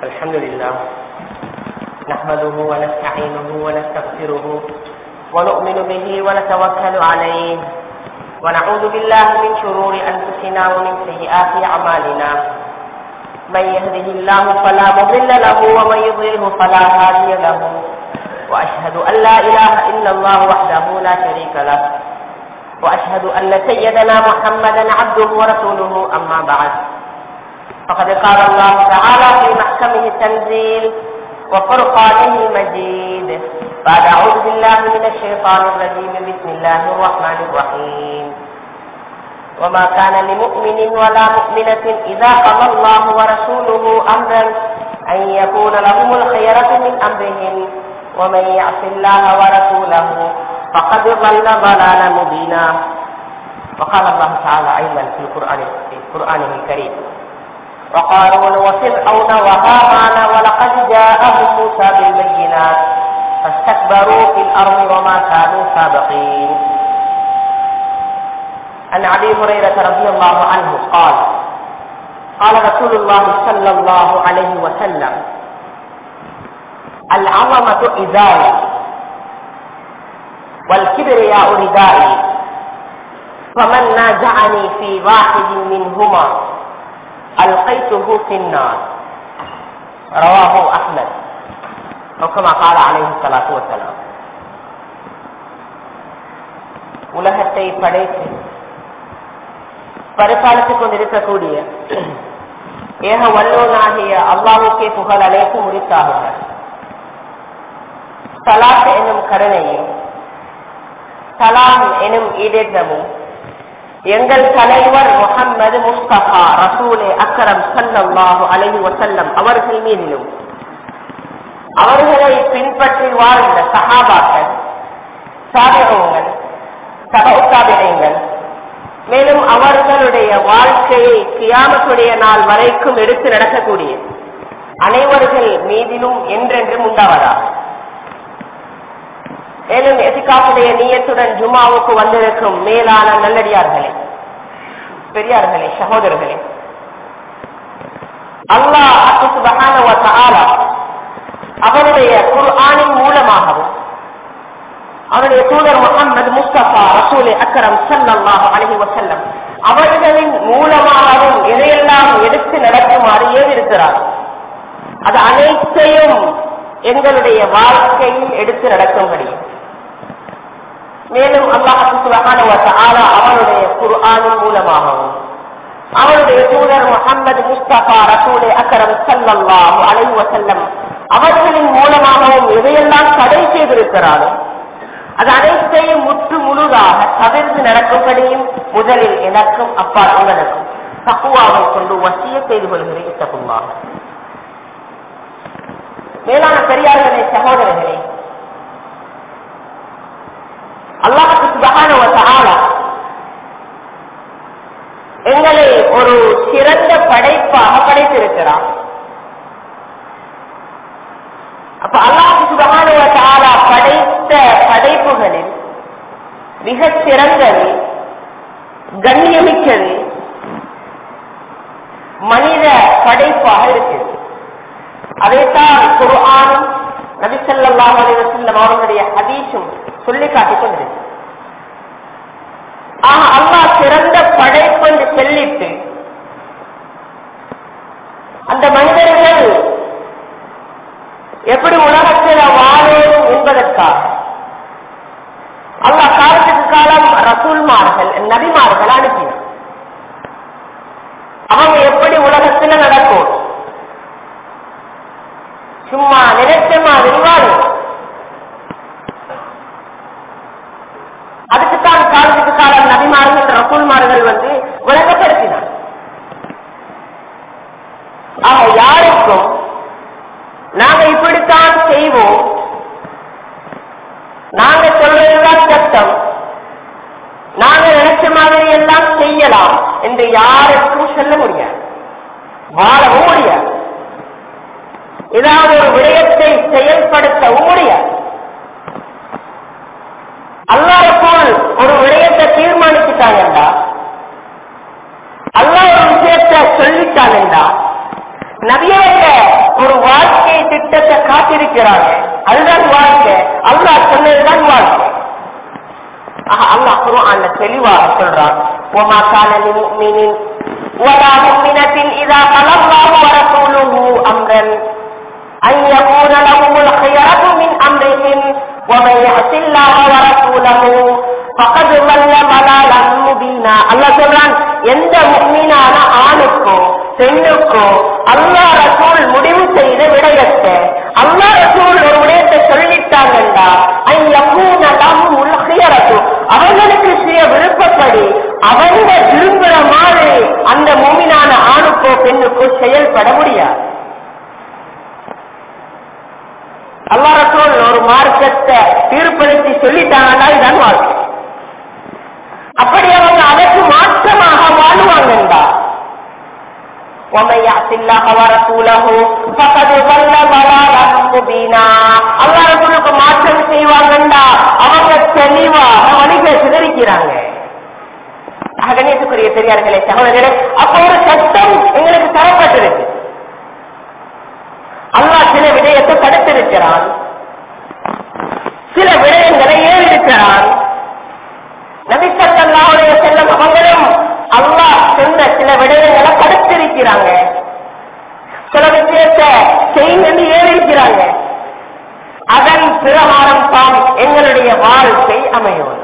الحمد لله نحمده ونستعينه ونستغفره ونؤمن به ونتوكل عليه ونعوذ بالله من شرور أنفسنا ومن سيئات أعمالنا من يهده الله فلا مضل له ومن يضلله فلا هادي له وأشهد أن لا إله إلا الله وحده لا شريك له وأشهد أن سيدنا محمدا عبده ورسوله أما بعد فقد قال الله تعالى في محكمه التنزيل وفرقانه المجيد بعد أعوذ بالله من الشيطان الرجيم بسم الله الرحمن الرحيم وما كان لمؤمن ولا مؤمنة إذا قضى الله ورسوله أمرا أن يكون لهم الخيرة من أمرهم ومن يعص الله ورسوله فقد ضل ضلالا مبينا وقال الله تعالى أيضا في القرآن في قرآنه الكريم وقارون وفرعون وهامان ولقد جاءهم موسى بالبينات فاستكبروا في الأرض وما كانوا سابقين عن أبي هريرة رضي الله عنه قال قال رسول الله صلى الله عليه وسلم العظمة إزاري والكبرياء ردائي فمن نازعني في واحد منهما ألقيته في النار رواه أحمد أو كما قال عليه الصلاة والسلام உலகத்தை படைத்து பரிபாலித்துக் கொண்டிருக்கக்கூடிய ஏக வல்லோனாகிய அல்லாவுக்கே புகழ் அழைப்பு முடித்தாகுங்கள் சலாத் எனும் கருணையும் சலாம் எனும் ஈடேற்றமும் எங்கள் தலைவர் முகம்மது முஸ்தபா ரசூலே அக்கரம் சல்லாஹு அலஹி வசல்லம் அவர்கள் மீதிலும் அவர்களை பின்பற்றி வாழ்ந்த சகாபாக்கள் சாதகங்கள் சபவுத்தாபியங்கள் மேலும் அவர்களுடைய வாழ்க்கையை கியாமத்துடைய நாள் வரைக்கும் எடுத்து நடக்கக்கூடிய அனைவர்கள் மீதிலும் என்றென்றும் உண்டாவதா மேலும் எதிகாப்புடைய நீயத்துடன் ஜுமாவுக்கு வந்திருக்கும் மேலான நல்லடியார்களே பெரியார்களே சகோதரர்களே அல்லாஹ் அவருடைய குர்ஆனின் மூலமாகவும் அவருடைய தூதர் முகமது முஸ்தபா ரசூலே அக்கரம் சல்லாஹு அலஹி வசல்லம் அவர்களின் மூலமாகவும் எதையெல்லாம் எடுத்து நடக்குமாறு ஏவிருக்கிறார் அது அனைத்தையும் எங்களுடைய வாழ்க்கையில் எடுத்து நடக்கும்படியும் மேலும் அல்லாஹால அவனுடைய குர்ஆனின் மூலமாகவும் அவருடைய தூதர் முகமது முஸ்தபா ரசூலே அக்கரம் சல்லாஹு அலஹி வசல்லம் அவர்களின் மூலமாகவும் எதையெல்லாம் தடை செய்திருக்கிறாரோ அது அனைத்தையும் முற்று முழுதாக தவிர்த்து நடக்கும்படியும் முதலில் எனக்கும் அப்பா உங்களுக்கும் தப்புவாவை கொண்டு வசிய செய்து கொள்கிறேன் தப்புவாக மேலான பெரியார்களே சகோதரர்களே அல்லாஹுக்கு சுபகான எங்களை ஒரு சிறந்த படைப்பாக படைத்திருக்கிறார் அப்ப அல்லாஹு சுபகான படைத்த படைப்புகளில் மிக சிறந்தது கண்ணியமிக்கது மனித படைப்பாக இருக்கிறது அதைத்தான் குர்ஆனும் நபிசல்லாஹ் அலிவசல்லம் அவர்களுடைய ஹதீஸும் சொல்லி காட்டிக் கொண்டிருக்கு ஆக அல்லாஹ் சிறந்த படைப்பு என்று சொல்லிட்டு அந்த மனிதர்கள் எப்படி உலகத்தில் வாழணும் என்பதற்காக அல்லாஹ் காலத்துக்கு காலம் ரசூல்மார்கள் நபிமார்கள் அனுப்பினார் அவங்க எப்படி உலகத்தில் நடக்கும் சும்மா நினைச்ச மாதிரி வாழும் அதுக்குத்தான் காலத்துக்கு காலம் நபிமார்கள் ரசூல்மார்கள் வந்து விளக்கப்படுத்தினார் ஆக யாருக்கும் நாங்க இப்படித்தான் செய்வோம் நாங்க சொல்றதுதான் சட்டம் நாங்க நினைச்ச மாதிரி எல்லாம் செய்யலாம் என்று யாருக்கும் சொல்ல முடியாது வாழவும் முடியாது ஏதாவது ஒரு விடயத்தை செயல்படுத்தவும் முடியாது அல்லாத போல் ஒரு விடயத்தை தீர்மானிச்சுட்டாங்கண்டா அல்லா ஒரு விஷயத்தை சொல்லிட்டாங்கண்டா நபியவங்க ஒரு வாழ்க்கை திட்டத்தை காத்திருக்கிறாங்க அதுதான் வாழ்க்கை அல்லாஹ் சொன்னதுதான் வாழ்க்கை ஆஹா, அல்லாஹ் குர்ஆன்ல தெளிவாக சொல்றான் وما كان لمؤمن ولا مؤمنة إذا قضى الله ورسوله أمرا أن يكون لهم الخيرة من أمرهم ومن يعص الله ورسوله فقد ضل ضلالا مبينا الله சொல்றான் எந்த முக்மீனான ஆணுக்கோ பெண்ணுக்கோ அல்லாஹ் ரசூல் முடிவு செய்த விடயத்தை அல்லாஹ் ரசூல் ஒரு விடயத்தை சொல்லிட்டாங்கண்டா ஐயக்கூன லஹுல் ஹியரத்து அவங்களுக்கு சுய விருப்பப்படி அவங்க விரும்புற மாதிரி அந்த மூமினான ஆணுக்கோ பெண்ணுக்கோ செயல்பட முடியாது அல்லாஹ் ரசூல் ஒரு மார்க்கத்தை தீர்ப்பளித்து சொல்லிட்டாங்கன்னா இதுதான் வாழ்க்கை அப்படி அவங்க அதற்கு மாற்றமாக வாழ்வாங்கண்டா ومن يعص الله ورسوله فقد ضل ضلالا مبينا அல்லாஹ் ரசூலுக்கு மாற்றம் செய்வாங்கண்டா அவங்க தெளிவாக வணிக சிதறிக்கிறாங்க கணேசுக்குரிய பெரியார்களே சகோதரர்களே அப்போ ஒரு சட்டம் எங்களுக்கு தரப்பட்டிருக்கு அல்லாஹ் சில விடயத்தை தடுத்திருக்கிறான் சில விடயங்களை ஏறிருக்கிறான் நபிசல்லாவுடைய செல்லம் அவங்களும் அல்லாஹ் சொன்ன சில விடயங்களை தடுத்திருக்கிறாங்க சில விஷயத்தை செய்து ஏறிருக்கிறாங்க அதன் பிரகாரம் தான் எங்களுடைய வாழ்க்கை அமையும்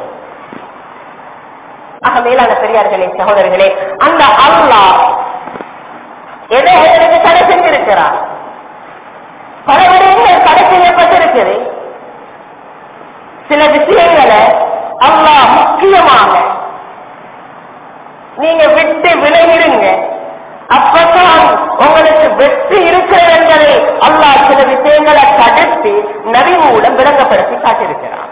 ஆக மேலான பெரியார்களே சகோதரர்களே அந்த அல்லாஹ் எதை எங்களுக்கு தடை செஞ்சிருக்கிறார் பல விடயங்கள் தடை செய்யப்பட்டிருக்கிறது சில விஷயங்களை அல்லாஹ் முக்கியமாக நீங்க விட்டு விலகிடுங்க அப்பதான் உங்களுக்கு வெற்றி இருக்கிறது என்பதை அல்லாஹ் சில விஷயங்களை தடுத்து நபி மூலம் விளங்கப்படுத்தி காட்டியிருக்கிறான்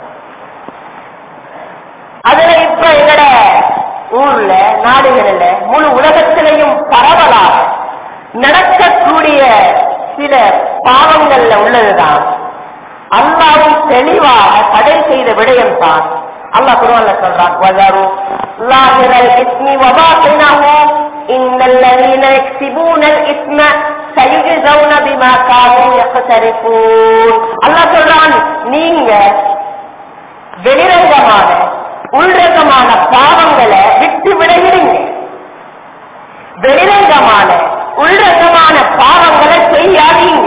அதுல இப்ப எங்கட ஊர்ல நாடுகளில் முழு உலகத்திலையும் பரவலாக நடக்கக்கூடிய சில பாவங்கள்ல உள்ளதுதான் அல்லாவும் தெளிவாக தடை செய்த விடயம் தான் அல்லாஹ் குருவான்ல சொல்றான் வதரு லாஹிரல் இஸ்மி வபாத்தினஹு இன்னல் லதீன யக்ஸிபூனல் இஸ்ம சயுஜ்ஸௌன பிமா கானூ யக்தரிஃபூன் அல்லாஹ் சொல்றான் நீங்க வெளிரங்கமான உள்ரங்கமான பாவங்களை விட்டு விடுகிறீங்க வெளிரங்கமான உள்ரங்கமான பாவங்களை செய்யாதீங்க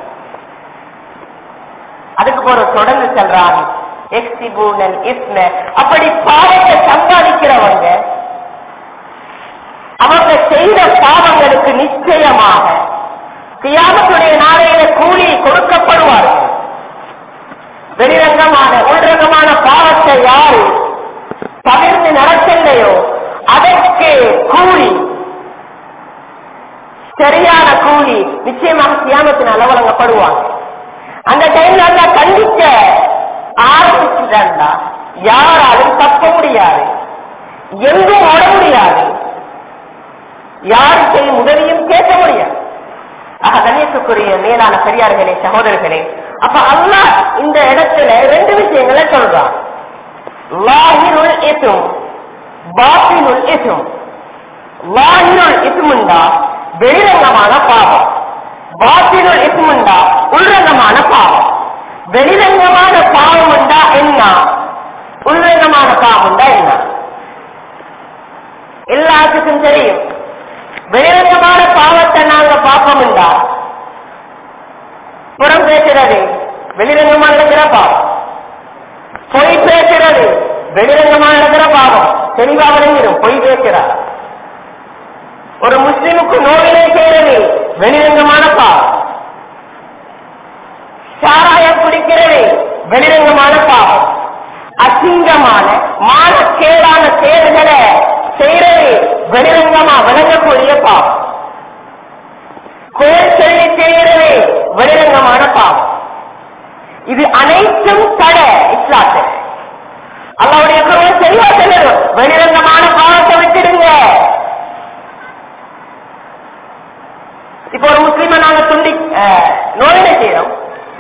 அதுக்கு போற தொடர்ந்து சொல்றான் எக்ஸிபூனல் இஸ்ம அப்படி பாவத்தை சம்பாதிக்கிறவங்க அவங்க செய்த பாவங்களுக்கு நிச்சயமாக கியாமத்துடைய நாளையில கூலி கொடுக்கப்படுவார்கள் வெளிரங்கமான உள்ரங்கமான பாவத்தை யாரு தவிர்த்து நடக்கலையோ அதற்கு கூலி சரியான கூலி நிச்சயமாக கியாமத்தின் அளவலங்கப்படுவாங்க அந்த டைம்ல அல்ல கண்டிக்க ஆரம்பிச்சுட்டா யாராலும் தப்ப முடியாது எங்கும் ஓட முடியாது யாருக்கையும் உதவியும் கேட்க முடியாது ஆக கணேசுக்குரிய மேலான பெரியார்களே சகோதரர்களே அப்ப அல்லாஹ் இந்த இடத்துல ரெண்டு விஷயங்களை சொல்றான் லாஹிருள் இசும் பாத்தினுள் இசும் லாஹிருள் இசுமுண்டா வெளிரங்கமான பாவம் பாத்தினுள் இசுமுண்டா உள்ரங்கமான பாவம் வெளிரங்கமான பாவம் உண்டா என்ன உள்ரங்கமான பாவம் உண்டா என்ன எல்லாத்துக்கும் தெரியும் வெளிரங்கமான பாவத்தை நாங்க பார்ப்போம்டா புறம் பேசுறது வெளிரங்கமான இருக்கிற பாவம் பொய் பேசுறது வெளிரங்கமான இருக்கிற பாவம் தெளிவாக விளங்கிடும் பொய் பேசுறார் ஒரு முஸ்லிமுக்கு நோயினை செய்யறது வெளிரங்கமான பாவம் சாராயம் குடிக்கிறது வெளிரங்கமான பாவம் அசிங்கமான மானக்கேடான செயல்களை செய்யறது வெளிரங்கமா விளங்கக்கூடிய பாவம் கோயில் சொல்லி செய்கிறது வெளிரங்கமான பாவம் இது அனைத்தும் தடை இஸ்லாத்து அல்லாவுடைய குரல் தெளிவா சொல்லணும் வெளிரங்கமான பாவத்தை விட்டுடுங்க இப்போ ஒரு முஸ்லீமை நாங்க துண்டி நோயினை செய்யறோம்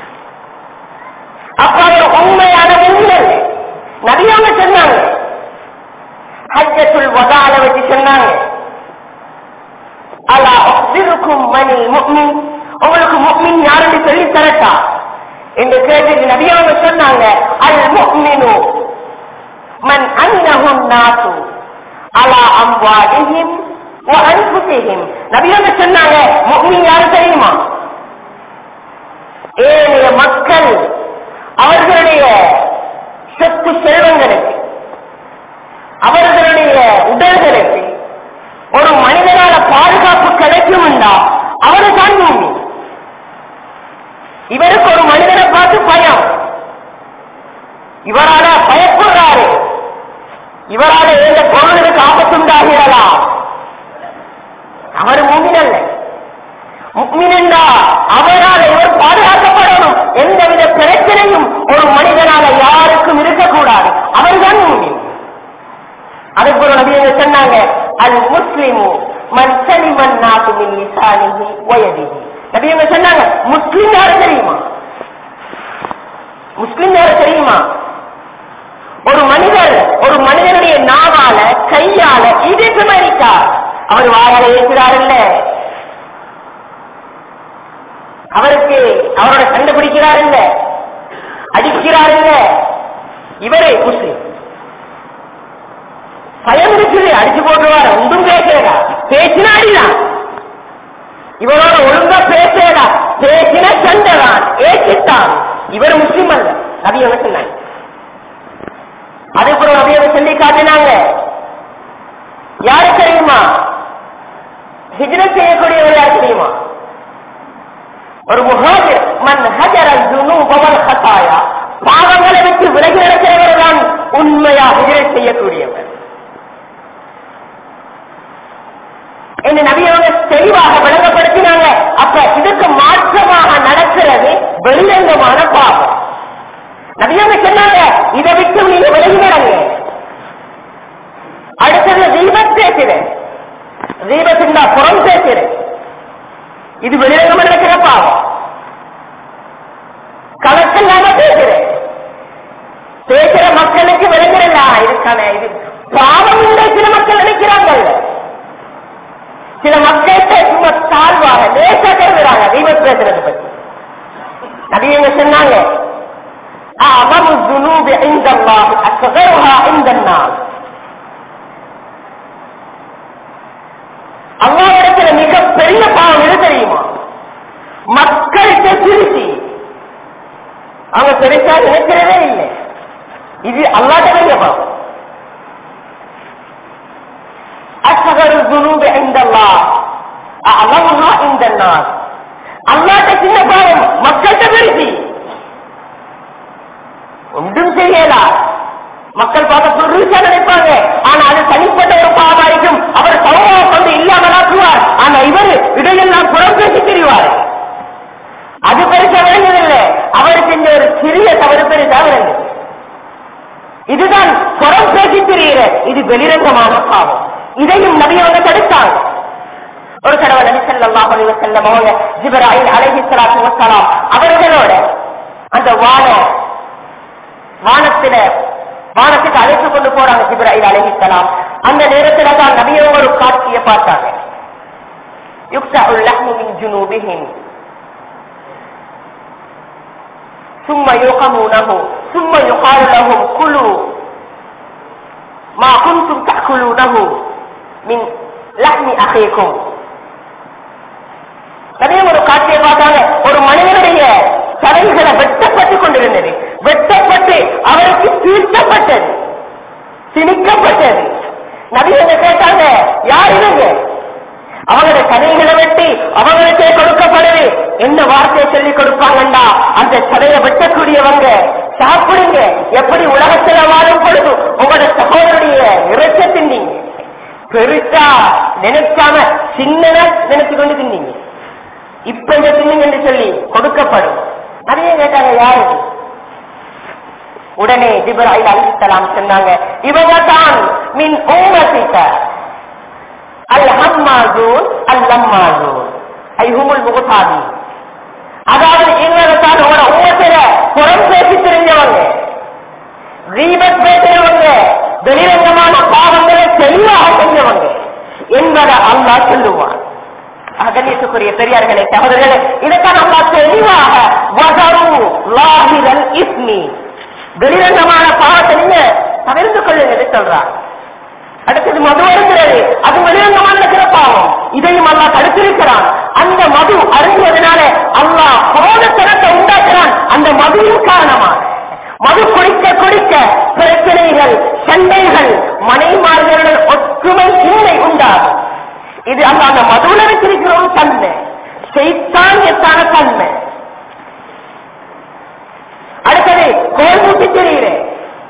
அப்ப அது உண்மையான உண்மை நபியாங்க சொன்னாங்க ஹஜ்ஜத்துல் வதால வச்சு சொன்னாங்க அலா அக்பிருக்கும் மனில் முக்மின் உங்களுக்கு முக்மின் முக்மின் யாருன்னு சொல்லி தரட்டா என்று கேட்டு நபியாக சொன்னாங்க அல் முக்மினு மன் அன்னஹும் நாசு அலா அம்வாலிஹிம் வ அன்ஃபுசிஹிம் நபியாக சொன்னாங்க முக்மின் யாரு தெரியுமா ஏழைய மக்கள் அவர்களுடைய சொத்து செல்வங்களுக்கு அவர்களுடைய உடல்களுக்கு ஒரு மனிதனால பாதுகாப்பு கிடைக்கும் என்றா அவரு தான் பூமி இவருக்கு ஒரு மனிதனை பார்த்து பயம் இவரால பயப்படுறாரு இவரால எந்த பொருளுக்கு ஆபத்துண்டாகிறதா அவர் மூமினல்ல முக்மினண்டா அவரால் இவர் பாதுகாக்கப்படணும் எந்தவித பிரச்சனையும் ஒரு மனிதனால யாருக்கும் இருக்கக்கூடாது அவர்தான் மூமின் அதுக்கு ஒரு நபி என்ன சொன்னாங்க அல் முஸ்லிமு மன் சலிமன் நாட்டு மின் லிசானிஹி வயதிஹி நபி என்ன சொன்னாங்க முஸ்லிம் யாரு தெரியுமா முஸ்லிம் யாரு தெரியுமா ஒரு மனிதர் ஒரு மனிதனுடைய நாவால கையால இதற்கு மறித்தார் அவர் வாயால ஏற்கிறார் இல்ல அவருக்கு அவரோட சண்டை பிடிக்கிறார் இல்ல அடிக்கிறார் இல்ல இவரே முஸ்லிம் பயம் இருக்குது அடிச்சு போட்டுவார் ஒன்றும் பேசுறா பேசினா அடிதான் இவரோட ஒழுங்கா பேசுறா பேசின சண்டைதான் ஏசித்தான் இவர் முஸ்லிம் அல்ல நபி என்ன சொன்னாங்க அதே போல நபி என்ன சொல்லி காட்டினாங்க யாரு தெரியுமா ஹிஜ்ரத் செய்யக்கூடியவர் யார் தெரியுமா ஒரு முஹாஜிர் மன் ஹஜர ஜுனூப வல் ஹதாயா பாவங்களை விட்டு விலகி நடக்கிறவர் தான் உண்மையா ஹிஜ்ரத் செய்யக்கூடியவர் என்று நபி அவங்க தெளிவாக விளங்கப்படுத்தினாங்க அப்ப இதுக்கு மாற்றமாக நடக்கிறது வெளிரங்கமான பாவம் நபியவங்க சொன்னாங்க இதை விட்டு நீங்க விலகி நடங்க அடுத்தது தீபத் பேசுறேன் தீபத்தின் புறம் பேசுறேன் இது வெளிரங்கமா நடக்கிற பாவம் கலக்கல்லாம பேசுறேன் பேசுற மக்களுக்கு விளங்குறா இதுக்கான இது பாவம் இல்லை சில மக்கள் நினைக்கிறாங்கல்ல சில மக்கள்கிட்ட சும்மா தாழ்வாக லேசா கருதுறாங்க தீபத் பேசுறது பத்தி நபியங்க சொன்னாங்க أعظم الذنوب عند الله أصغرها عند الناس அல்லாவிடத்துல மிக பெரிய பாவம் எது தெரியுமா மக்கள்கிட்ட திருச்சி அவங்க பெருசா நினைக்கிறதே இல்லை இது அல்லாட்ட பெரிய பாவம் أصغر الذنوب عند الله أعظمها عند الناس அல்லாட்ட சின்ன பாவம் மக்கள்கிட்ட பெருசி ஒன்றும் செய்யல மக்கள் பார்க்க பெருசா நினைப்பாங்க ஆனா அது தனிப்பட்ட ஒரு பாவமாയിരിக்கும் அவர் சமூகம் கொண்டு இல்லாமலாக்குவார் ஆனா இவர் இடையெல்லாம் புறம் பேசி தெரிவார் அது பெருசா விளங்குதில்லை அவர் செஞ்ச ஒரு சிறிய தவறு பெருசா விளங்குது இதுதான் புறம் பேசி தெரிகிற இது வெளிரங்கமான பாவம் இதையும் நபி அவங்க தடுத்தாங்க ஒரு தடவை நபி ஸல்லல்லாஹு அலைஹி வஸல்லம் அவங்க ஜிப்ராயில் அலைஹி ஸலாத்து வஸலாம் அவர்களோட அந்த வான வானத்தில வானத்துக்கு அழைத்து கொண்டு போறாங்க ஜிப்ராயில் அலைஹி ஸலாம் அந்த நேரத்துல தான் நபி அவங்க ஒரு காட்சியை பார்த்தாங்க யுக்தஉல் லஹ்மு மின் ஜுனூபிஹிம் ثم يقمونه ثم يقال لهم كلوا ما كنتم تأكلونه من لحم أخيكم நிறைய ஒரு காட்சியை பார்த்தாங்க ஒரு மனிதனுடைய தலைகளை வெட்டப்பட்டு கொண்டிருந்தது வெட்டப்பட்டு அவருக்கு தீர்த்தப்பட்டது திணிக்கப்பட்டது நபியங்க கேட்டாங்க யார் இவங்க அவங்களுடைய கதைகளை வெட்டி அவங்களுக்கே கொடுக்கப்படுது என்ன வார்த்தையை சொல்லி கொடுப்பாங்கண்டா அந்த சதையை வெட்டக்கூடியவங்க சாப்பிடுங்க எப்படி உலகத்துல வாழும் பொழுது உங்களோட சகோதரனுடைய இறைச்ச தின்னீங்க பெருசா நினைக்காம சின்னதா நினைச்சு கொண்டு தின்னீங்க இப்ப இந்த தின்னுங்க என்று சொல்லி கொடுக்கப்படும் அதையே கேட்டாங்க யாரு உடனே ஜிப்ராயில் அலிசலாம் சொன்னாங்க இவங்க தான் மின் உம்மத்திக்க அல் ஹம்மாசூன் அல் லம்மாசூன் ஐ ஹுமுல் முகசாதி அதாவது இவங்க தான் உங்களோட உம்மத்தில புறம் பேசி தெரிஞ்சவங்க ரீபத் பேசுறவங்க வெளிரங்கமான பாவங்களை தெளிவாக செஞ்சவங்க என்பதை அல்லாஹ் சொல்லுவான் கண்ணியத்துக்குரிய பெரியார்களே சகோதரர்களே இதைத்தான் அல்லா தெளிவாக வகரு லாஹிரல் இஸ்மி வெளிரங்கமான பாவத்தை நீங்க தவிர்த்து கொள்ளுங்க சொல்றார் அடுத்தது மது அருந்துறது அது வெளிரங்கமான இருக்கிற பாவம் இதையும் அல்லாஹ் தடுத்திருக்கிறான் அந்த மது அருந்துவதனால அல்லாஹ் கோலத்தனத்தை உண்டாக்குறான் அந்த மதுவின் காரணமாக மது குடிக்க குடிக்க பிரச்சனைகள் சண்டைகள் மனைமார்களுடன் ஒற்றுமை இன்மை உண்டாகும் இது அந்த அந்த மதுவில் வச்சிருக்கிற ஒரு தன்மை செய்தானியத்தான தன்மை அடுத்தது கோல் மூட்டி தெரிகிறேன்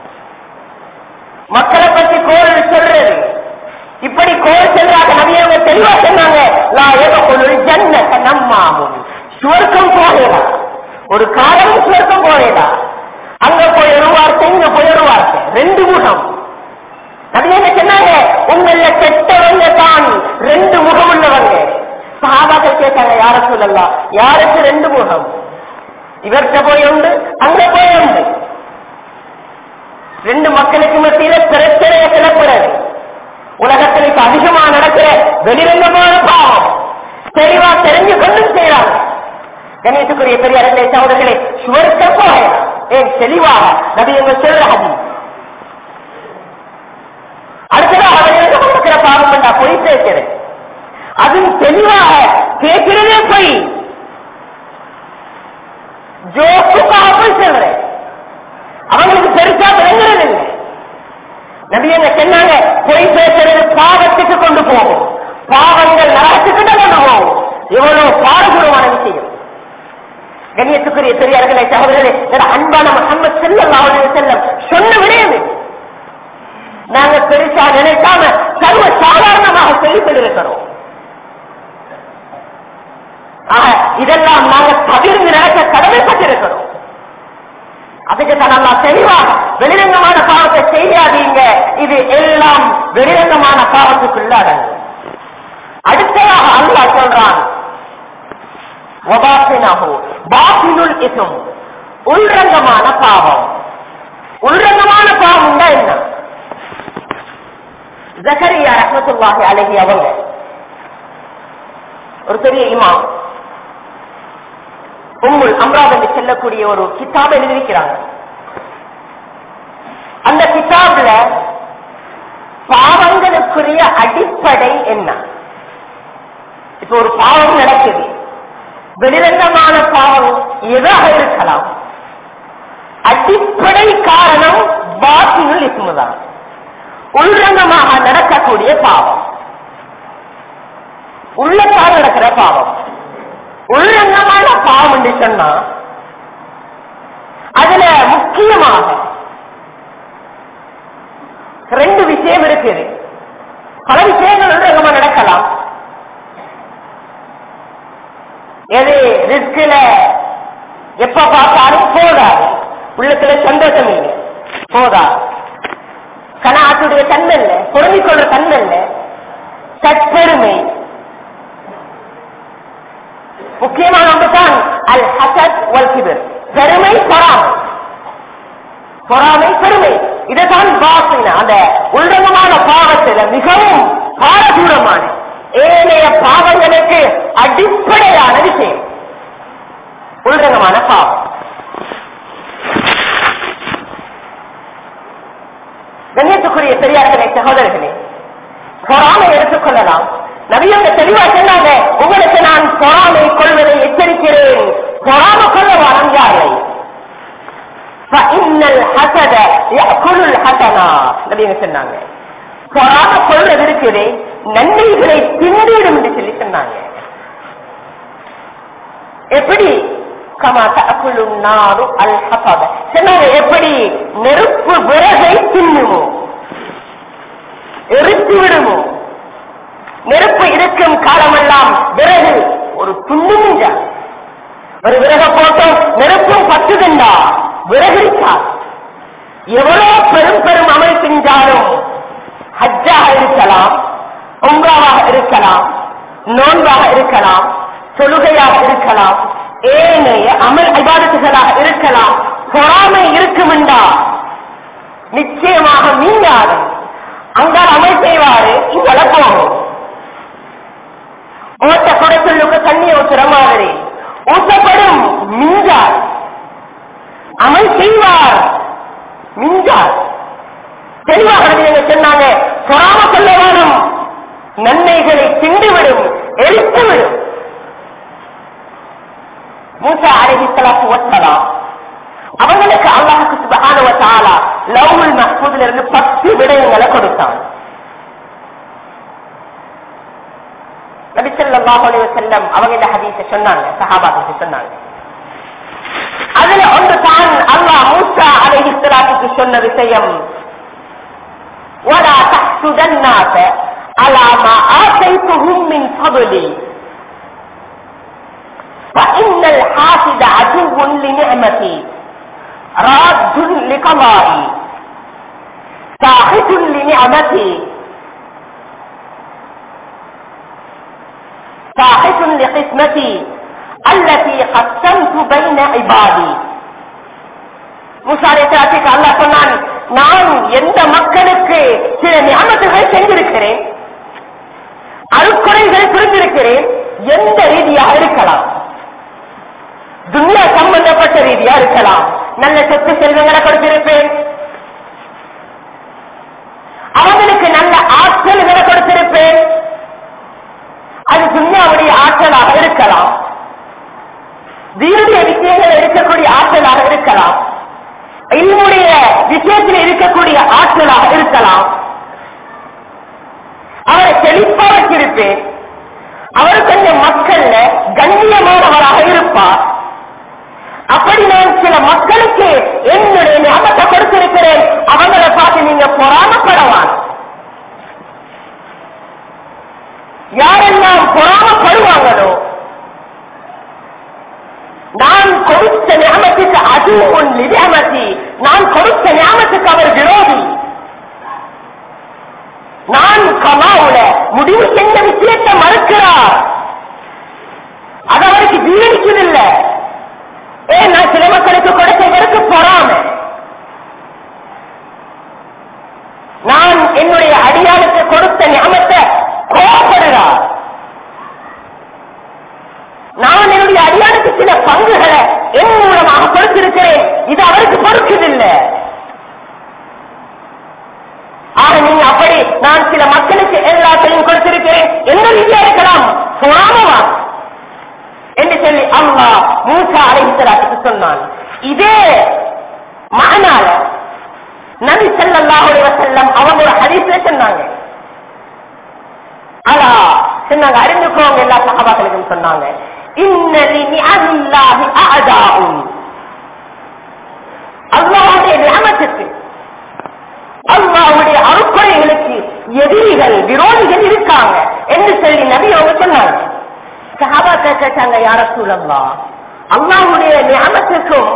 மக்களை பற்றி கோல் சொல்றது இப்படி கோல் செல்றாங்க நபியவங்க தெளிவா சொன்னாங்க லா எதற்கொரு ஜன்னத நம்மாமும் சுவர்க்கம் போகலாம் ஒரு காலம் சுவர்க்கம் போகலாம் அங்க போய் ஒரு வார்த்தை இங்க போய் ஒரு வார்த்தை ரெண்டு முகம் நபியவங்க சொன்னாங்க உங்கள கெட்டவங்க தான் ரெண்டு முகம் உள்ளவங்க சாபாக்கள் கேட்டாங்க யார சொல்லலாம் யாருக்கு ரெண்டு முகம் இவர்கிட்ட போய் உண்டு அங்க போய் உண்டு ரெண்டு மக்களுக்கு மத்தியில பிரச்சனையை கிளப்புறது உலகத்தில் இப்ப அதிகமா நடக்கிற வெளிரங்கமான பாவம் தெளிவா தெரிஞ்சு கொண்டும் செய்யறாங்க கணேசுக்குரிய பெரிய அரண்டை சகோதரர்களே சுவர்க்க போக ஏன் தெளிவாக நபி எங்க சொல்ற ஹதி அடுத்ததாக வெளிரங்கமா இருக்கிற பாவம் பண்ணா பொய் பேசுறது அதுவும் தெளிவாக கேட்கிறதே பொய் ஜோக்குக்காக போய் சொல்றேன் அவங்களுக்கு பெருசா விளங்குறது இல்லை நபியங்க சொன்னாங்க பொய் பேசுறது பாவத்துக்கு கொண்டு போகும் பாவங்கள் நரகத்துக்கு தான் கொண்டு போகும் எவ்வளவு பாரதூரமான விஷயம் கண்ணியத்துக்குரிய பெரியார்களை சகோதரர்களே என்னோட அன்பான முகமது செல்லம் அவருடைய செல்லம் சொன்ன விடையது நாங்க பெருசா நினைக்காம சர்வ சாதாரணமாக சொல்லிக்கொண்டிருக்கிறோம் ஆக இதெல்லாம் நாங்க தவிர்த்து நடக்க கடமைப்பட்டிருக்கிறோம் அதுக்கு தான் நல்லா தெளிவாக வெளிரங்கமான பாவத்தை செய்யாதீங்க இது எல்லாம் வெளிரங்கமான பாவத்துக்குள்ள அடங்கும் அடுத்ததாக அல்லாஹ் சொல்றான் வபாசினஹு பாசினுல் இசும் உள்ரங்கமான பாவம் உள்ரங்கமான பாவம் தான் என்ன ஜக்கரியா ரஹ்மத்துல்லாஹி அலைஹி அவங்க ஒரு பெரிய இமாம் உம்முல் அம்ராத் என்று செல்லக்கூடிய ஒரு கிதாப் எழுதியிருக்கிறாங்க அந்த கிதாப்ல பாவங்களுக்குரிய அடிப்படை என்ன இப்ப ஒரு பாவம் நடக்குது வெளிரங்கமான பாவம் எதாக இருக்கலாம் அடிப்படை காரணம் பாத்தினுள் இஸ்முதான் உள்ரங்கமாக நடக்கக்கூடிய பாவம் உள்ளத்தால் நடக்கிற பாவம் உள்ரங்கமான பாவம் என்று சொன்னா அதுல முக்கியமாக ரெண்டு விஷயம் இருக்குது பல விஷயங்கள் உள்ரங்கமா நடக்கலாம் எது ரிஸ்கில எப்ப பார்த்தாலும் போதாது உள்ளத்துல சந்தோஷம் இல்லை போதாது கனாத்துடைய தன்மை இல்லை பொருந்திக் கொள்ற தன்மை இல்லை சற்பெருமை முக்கியமான ஒன்றுதான் அல் ஹசத் வல் கிபர் பெருமை பொறாமை பொறாமை பெருமை இதுதான் பாசின அந்த உள்ரங்கமான பாவத்துல மிகவும் பாரதூரமான ஏனைய பாவங்களுக்கு அடிப்படையான விஷயம் உள்ரங்கமான பாவம் கண்ணியத்துக்குரிய பெரியார்களே சகோதரர்களே பொறாமை எடுத்துக்கொள்ளலாம் நபியங்க தெளிவா சொன்னாங்க உங்களுக்கு நான் பொறாமை கொள்வதை எச்சரிக்கிறேன் பொறாம கொள்ள வரம் யாரை நபியங்க சொன்னாங்க பொறாம கொள்வது இருக்குது நன்மைகளை திண்டிடும் என்று சொல்லி சொன்னாங்க எப்படி கமா தகுலும் நாரு அல் ஹசத சொன்னாங்க எப்படி நெருப்பு விறகை தின்னுமோ எரித்து விடுமோ நெருப்பு இருக்கும் காலமெல்லாம் விறகு ஒரு துண்டு மிஞ்சா ஒரு விறக போட்டோம் நெருப்பும் பத்துதுண்டா விறகு இருக்காது எவ்வளவு பெரும் பெரும் அமல் செஞ்சாலும் ஹஜ்ஜாக இருக்கலாம் உம்ராவாக இருக்கலாம் நோன்பாக இருக்கலாம் தொழுகையாக இருக்கலாம் ஏனைய அமல் இபாதத்துகளாக இருக்கலாம் பொறாமை இருக்குமெண்டா நிச்சயமாக மீண்டாது அங்கால் அமல் செய்வாரு இங்கே போகும் ஓட்ட குறைச்சலுக்கு தண்ணி ஊத்துற மாதிரி ஊற்றப்படும் அமல் செய்வார் மிஞ்சார் தெளிவாக நபியங்க சொன்னாங்க பொறாம சொல்ல வேணும் நன்மைகளை திண்டுவிடும் எரித்துவிடும் மூசா அலைஹிஸ்ஸலாத்து வஸ்ஸலாம் அவங்களுக்கு அல்லாஹுக்கு சுபஹானஹு வ தஆலா லவ்ஹுல் மஹ்ஃபூதுல இருந்து பத்து விடயங்களை கொடுத்தான் நபி ஸல்லல்லாஹு அலைஹி வஸல்லம் அவங்க இந்த ஹதீஸை சொன்னாங்க சஹாபாக்களுக்கு சொன்னாங்க அதுல ஒன்று தான் அல்லாஹ் மூசா அலைஹிஸ்ஸலாத்துக்கு சொன்ன விஷயம் ولا تحسد الناس على ما آتيتهم من فضلي فإن الحاسد عدو لنعمتي راد لقضائي ساخط لنعمتي ساخط لقسمتي التي قسمت بين عبادي முசாரித்தாத்துக்கு அல்லாஹ் சொன்னான் நான் எந்த மக்களுக்கு சில ஞாபகங்களை செஞ்சிருக்கிறேன் அருக்குறைகள் புரிந்திருக்கிறேன் எந்த ரீதியாக இருக்கலாம் துன்யா சம்பந்தப்பட்ட ரீதியா இருக்கலாம் நல்ல சொத்து செல்வங்களை கொடுத்திருப்பேன் அவங்களுக்கு நல்ல ஆற்றல்களை கொடுத்திருப்பேன் அது துன்யாவுடைய ஆற்றலாக இருக்கலாம் வீருடைய விஷயங்கள் இருக்கக்கூடிய ஆற்றலாக இருக்கலாம் இன்னுடைய விஷயத்தில் இருக்கக்கூடிய ஆற்றலாக இருக்கலாம் அவரை செழிப்பா வச்சிருப்பேன் அவர் கொஞ்சம் மக்கள்ல கண்ணியமானவராக இருப்பார் அப்படி நான் சில மக்களுக்கு என்னுடைய ஞாபகத்தை கொடுத்திருக்கிறேன் அவங்களை பார்த்து நீங்க பொறாமப்படவான் யாரெல்லாம் பொறாமப்படுவாங்களோ நான் கொடுத்த ஞாபகத்துக்கு அது உன் நிதியமதி நான் கொடுத்த ஞாபகத்துக்கு அவர் விரோதி நான் கமாவுல முடிவு செஞ்ச விஷயத்தை மறுக்கிறார் அது அவருக்கு ஜீவனிக்கவில்லை ஏன் நான் சில மக்களுக்கு கொடுத்ததற்கு பொறாம நான் என்னுடைய அடியாளுக்கு கொடுத்த ஞாபகத்தை கோபப்படுகிறார் நான் என்னுடைய அடியானுக்கு சில பங்குகளை என் மூலமாக கொடுத்திருக்கிறேன் இது அவருக்கு பொறுக்குதில்லை ஆக நீங்க அப்படி நான் சில மக்களுக்கு எல்லாத்தையும் கொடுத்திருக்கிறேன் எந்த ரீதியா இருக்கலாம் பொறாமவா என்று சொல்லி அம்மா மூசா அலைஹிஸ்ஸலாத்துக்கு சொன்னான் இதே மகனால நபி ஸல்லல்லாஹு அலைஹி வஸல்லம் அவங்க ஒரு ஹதீஸ்ல சொன்னாங்க அலா சொன்னாங்க அறிந்துக்கோங்க எல்லா சஹாபாக்களுக்கும் சொன்னாங்க இன்ன லிநிஅமில்லாஹி அஅதாஉன் அல்லாஹ்வுடைய நியமத்துக்கு அல்லாஹ்வுடைய அருக்குறைகளுக்கு எதிரிகள் விரோதிகள் இருக்காங்க என்று சொல்லி நபி அவங்க சொன்னாங்க சஹாபா கேட்டாங்க யார சூழல்லா அல்லாஹ்வுடைய நியமத்துக்கும்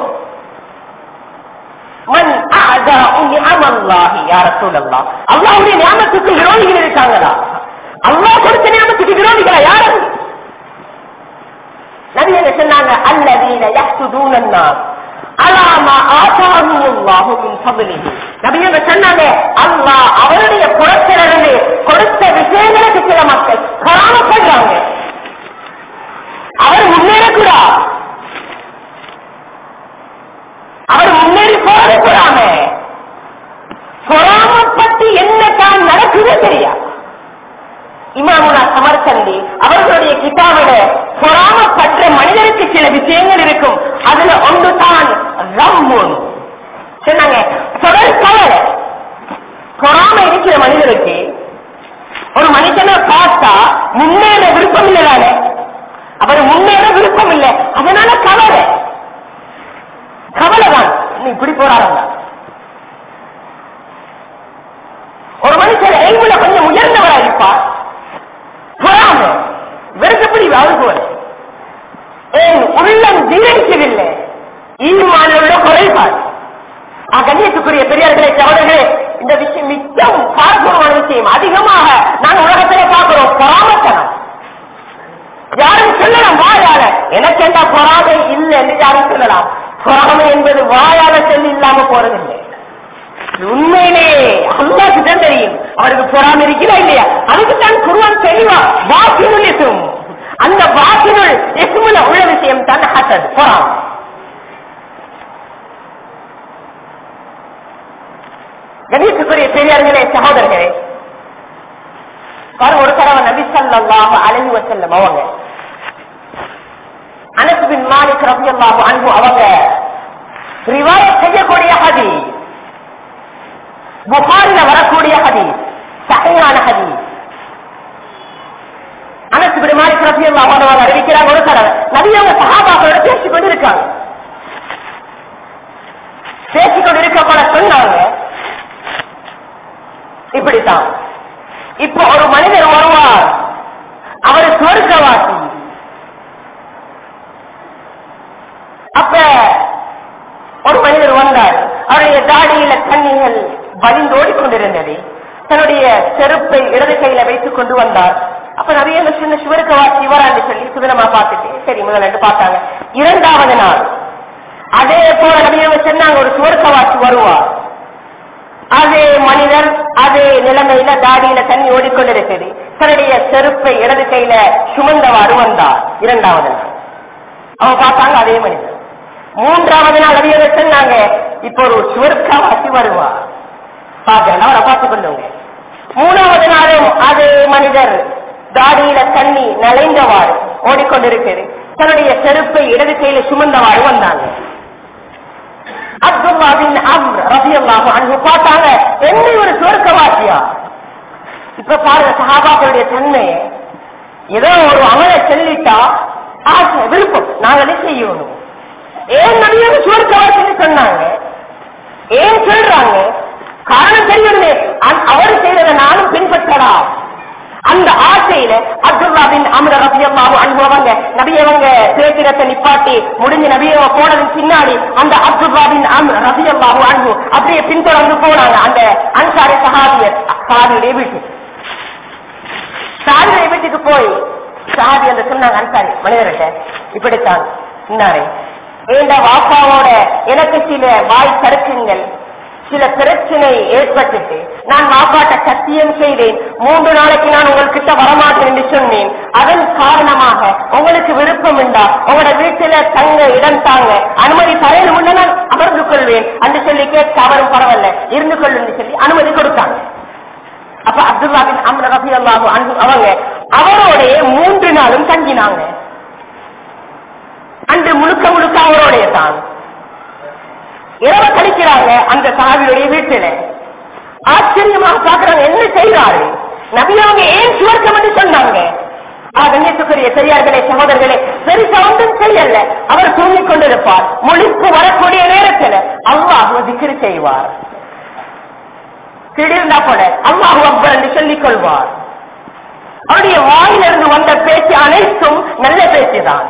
மன் அஅதாஉ நிஅமல்லாஹி யா ரசூலல்லாஹ் அல்லாஹ்வுடைய நியமத்துக்கு விரோதிகள் இருக்காங்களா அல்லாஹ் கொடுத்த நியமத்துக்கு விரோதிகளா யாரு நபி என்ன சொன்னாங்க அல்லதீன யஹ்சுதூன الناس على ما آتاهم الله من فضله நபி என்ன சொன்னாங்க அல்லாஹ் அவருடைய புறத்திலிருந்து கொடுத்த விஷயங்களுக்கு சில மக்கள் காணப்படுறாங்க அவர் முன்னேறக்கூடாது அவர் முன்னேறி போறது கூடாம பொறாமப்பட்டு என்ன தான் நடக்குது தெரியாது இமாமுனா சமர்கந்தி அவர்களுடைய கிதாபில பொறாமப்பட்ட மனிதருக்கு சில விஷயங்கள் இருக்கும் அதுல ஒன்று தான் ரம்முன் சொன்னாங்க தொடர் கவலை பொறாம இருக்கிற மனிதருக்கு ஒரு மனுஷனை பார்த்தா முன்னேற விருப்பம் இல்லை தானே அவர் முன்னேற விருப்பம் இல்லை அதனால கவலை கவலை தான் நீ இப்படி போறாருங்க ஒரு மனுஷன் எய்வுல கொஞ்சம் உயர்ந்தவரா இருப்பார் பொறாம வெறுக்கப்படி வாழ்வுவர் ஏன் உள்ளம் ஜீரணிக்கவில்லை ஈமானுள்ள குறைபாடு ஆ, கண்ணியத்துக்குரிய பெரியார்களே சகோதரர்களே இந்த விஷயம் மிச்சம் பார்ப்பமான விஷயம் அதிகமாக நான் உலகத்திலே பார்க்கிறோம் பொறாமத்தனம் யாரும் சொல்லலாம் வாயால எனக்கு எந்த பொறாமை இல்லை என்று யாரும் சொல்லலாம் பொறாமை என்பது வாயால சொல்லி இல்லாம போறதில்லை இது உண்மையிலே அல்லாக்கு தான் தெரியும் அவருக்கு பொறாமை இருக்கிறா இல்லையா அதுக்கு தான் குருவான் தெளிவா வாக்கினுள் எசும் அந்த வாக்கினுள் எசுமுல உள்ள விஷயம் தான் ஹசத் பொறாமை கணேசுக்குரிய பெரியார்களே சகோதரர்களே பாருங்க ஒரு தடவை நபி ஸல்லல்லாஹு அலைஹி வஸல்லம் அவங்க அனஸ் பின் மாலிக் ரலியல்லாஹு அன்ஹு அவங்க ரிவாயத் செய்யக்கூடிய ஹதீஸ் புகாரில வரக்கூடிய ஹதீஸ் சஹீஹான ஹதீஸ் அனஸ் பின் மாலிக் ரலியல்லாஹு அன்ஹு அவங்க அறிவிக்கிறாங்க ஒரு தடவை நபி அவங்க சஹாபாக்களோட பேசிக் கொண்டு இருக்காங்க பேசிக் கொண்டு இருக்க கூட சொன்னாங்க இப்படித்தான் இப்ப ஒரு மனிதர் வருவார் அவர் சொர்க்கவாசி அப்ப ஒரு மனிதர் வந்தார் அவருடைய தாடியில தண்ணிகள் வலிந்து ஓடிக்கொண்டிருந்தது தன்னுடைய செருப்பை இடது கையில வைத்துக் கொண்டு வந்தார் அப்ப நிறைய இந்த சின்ன சிவருக்கவாசி வரான்னு சொல்லி சுதனமா பார்த்துட்டு சரி முதல்ல பார்த்தாங்க இரண்டாவது நாள் அதே போல நபியவங்க சொன்னாங்க ஒரு சுவர்க்கவாசி வருவார் அதே மனிதர் அதே நிலைமையில தாடியில தண்ணி ஓடிக்கொண்டிருக்கிறது தன்னுடைய செருப்பை இடது கையில சுமந்தவாறு வந்தார் இரண்டாவது நாள் அவங்க பார்த்தாங்க அதே மனிதர் மூன்றாவது நாள் நபியவங்க சொன்னாங்க இப்ப ஒரு சுவர்க்கவாசி வருவார் பார்க்கலாம் அவரை பார்த்துக் கொள்ளுங்க மூணாவது நாளும் அதே மனிதர் தாடியில தண்ணி நலைந்தவாறு ஓடிக்கொண்டிருக்கிறது தன்னுடைய செருப்பை இடது கையில சுமந்தவாறு வந்தாங்க அப்துல்லா பின் அம்ர் ரபியல்லாஹு அன்ஹு பார்த்தாங்க என்ன ஒரு சுவர்க்கவாசியா இப்ப பாருங்க சஹாபாக்களுடைய தன்மை ஏதோ ஒரு அமலை சொல்லிட்டா ஆசை விருப்பம் நாங்களே செய்யணும் ஏன் நபியோட சுவர்க்கவாசின்னு சொன்னாங்க ஏன் சொல்றாங்க காரணம் தெரியணுமே அ- அவர் செய்யறத நானும் பின்பற்றலாம் அந்த ஆசையில அப்துல்லா பின் அமர ரபியல்லாஹு அனுபவங்க நபியவங்க சேத்திரத்தை நிப்பாட்டி முடிஞ்ச நபியவங்க போனதுக்கு பின்னாடி அந்த அப்துல்லா பின் அமர ரபியல்லாஹு அன்பு அப்படியே பின்தொடர்ந்து போனாங்க அந்த அன்சாரி சஹாபியர் சஹாபியுடைய வீட்டுக்கு சாதியுடைய வீட்டுக்கு போய் சாதி அந்த சொன்னாங்க அன்சாரி மனிதர்கிட்ட இப்படித்தான் இன்னாரே ஏண்ட வாப்பாவோட எனக்கு சில வாய் தடுக்குங்கள் சில பிரச்சனை ஏற்பட்டுட்டு நான் வாப்பாட்ட சத்தியம் செய்தேன் மூன்று நாளைக்கு நான் உங்கள்கிட்ட வரமாட்டேன் என்று சொன்னேன் அதன் காரணமாக உங்களுக்கு விருப்பம் உண்டா உங்களோட வீட்டுல தங்க இடம் தாங்க அனுமதி தரையில் முன்ன நான் அமர்ந்து கொள்வேன் என்று சொல்லி கேட்க அவரும் பரவாயில்ல இருந்து கொள்ளுன்னு சொல்லி அனுமதி கொடுத்தாங்க அப்ப அப்துல்லா பின் அம்ர ரபி அல்லாஹு அன்பு அவங்க அவரோடைய மூன்று நாளும் தங்கினாங்க அன்று முழுக்க முழுக்க அவரோடைய தான் இரவு கழிக்கிறாங்க அந்த சாவியுடைய வீட்டில ஆச்சரியமாக பாக்குறாங்க என்ன செய்யறாரு நபி அவங்க ஏன் சுவர்க்கம் என்று சொன்னாங்க ஆ, கண்ணியத்துக்குரிய பெரியார்களே சகோதரர்களே பெருசா ஒன்றும் செய்யல அவர் தூங்கிக் கொண்டிருப்பார் முழிப்பு வரக்கூடிய நேரத்தில் அல்லாஹ் திக்ரு செய்வார் திடீர்னா போல அல்லாஹு அக்பர் என்று சொல்லிக் கொள்வார் அவருடைய வாயிலிருந்து வந்த பேச்சு அனைத்தும் நல்ல பேச்சுதான்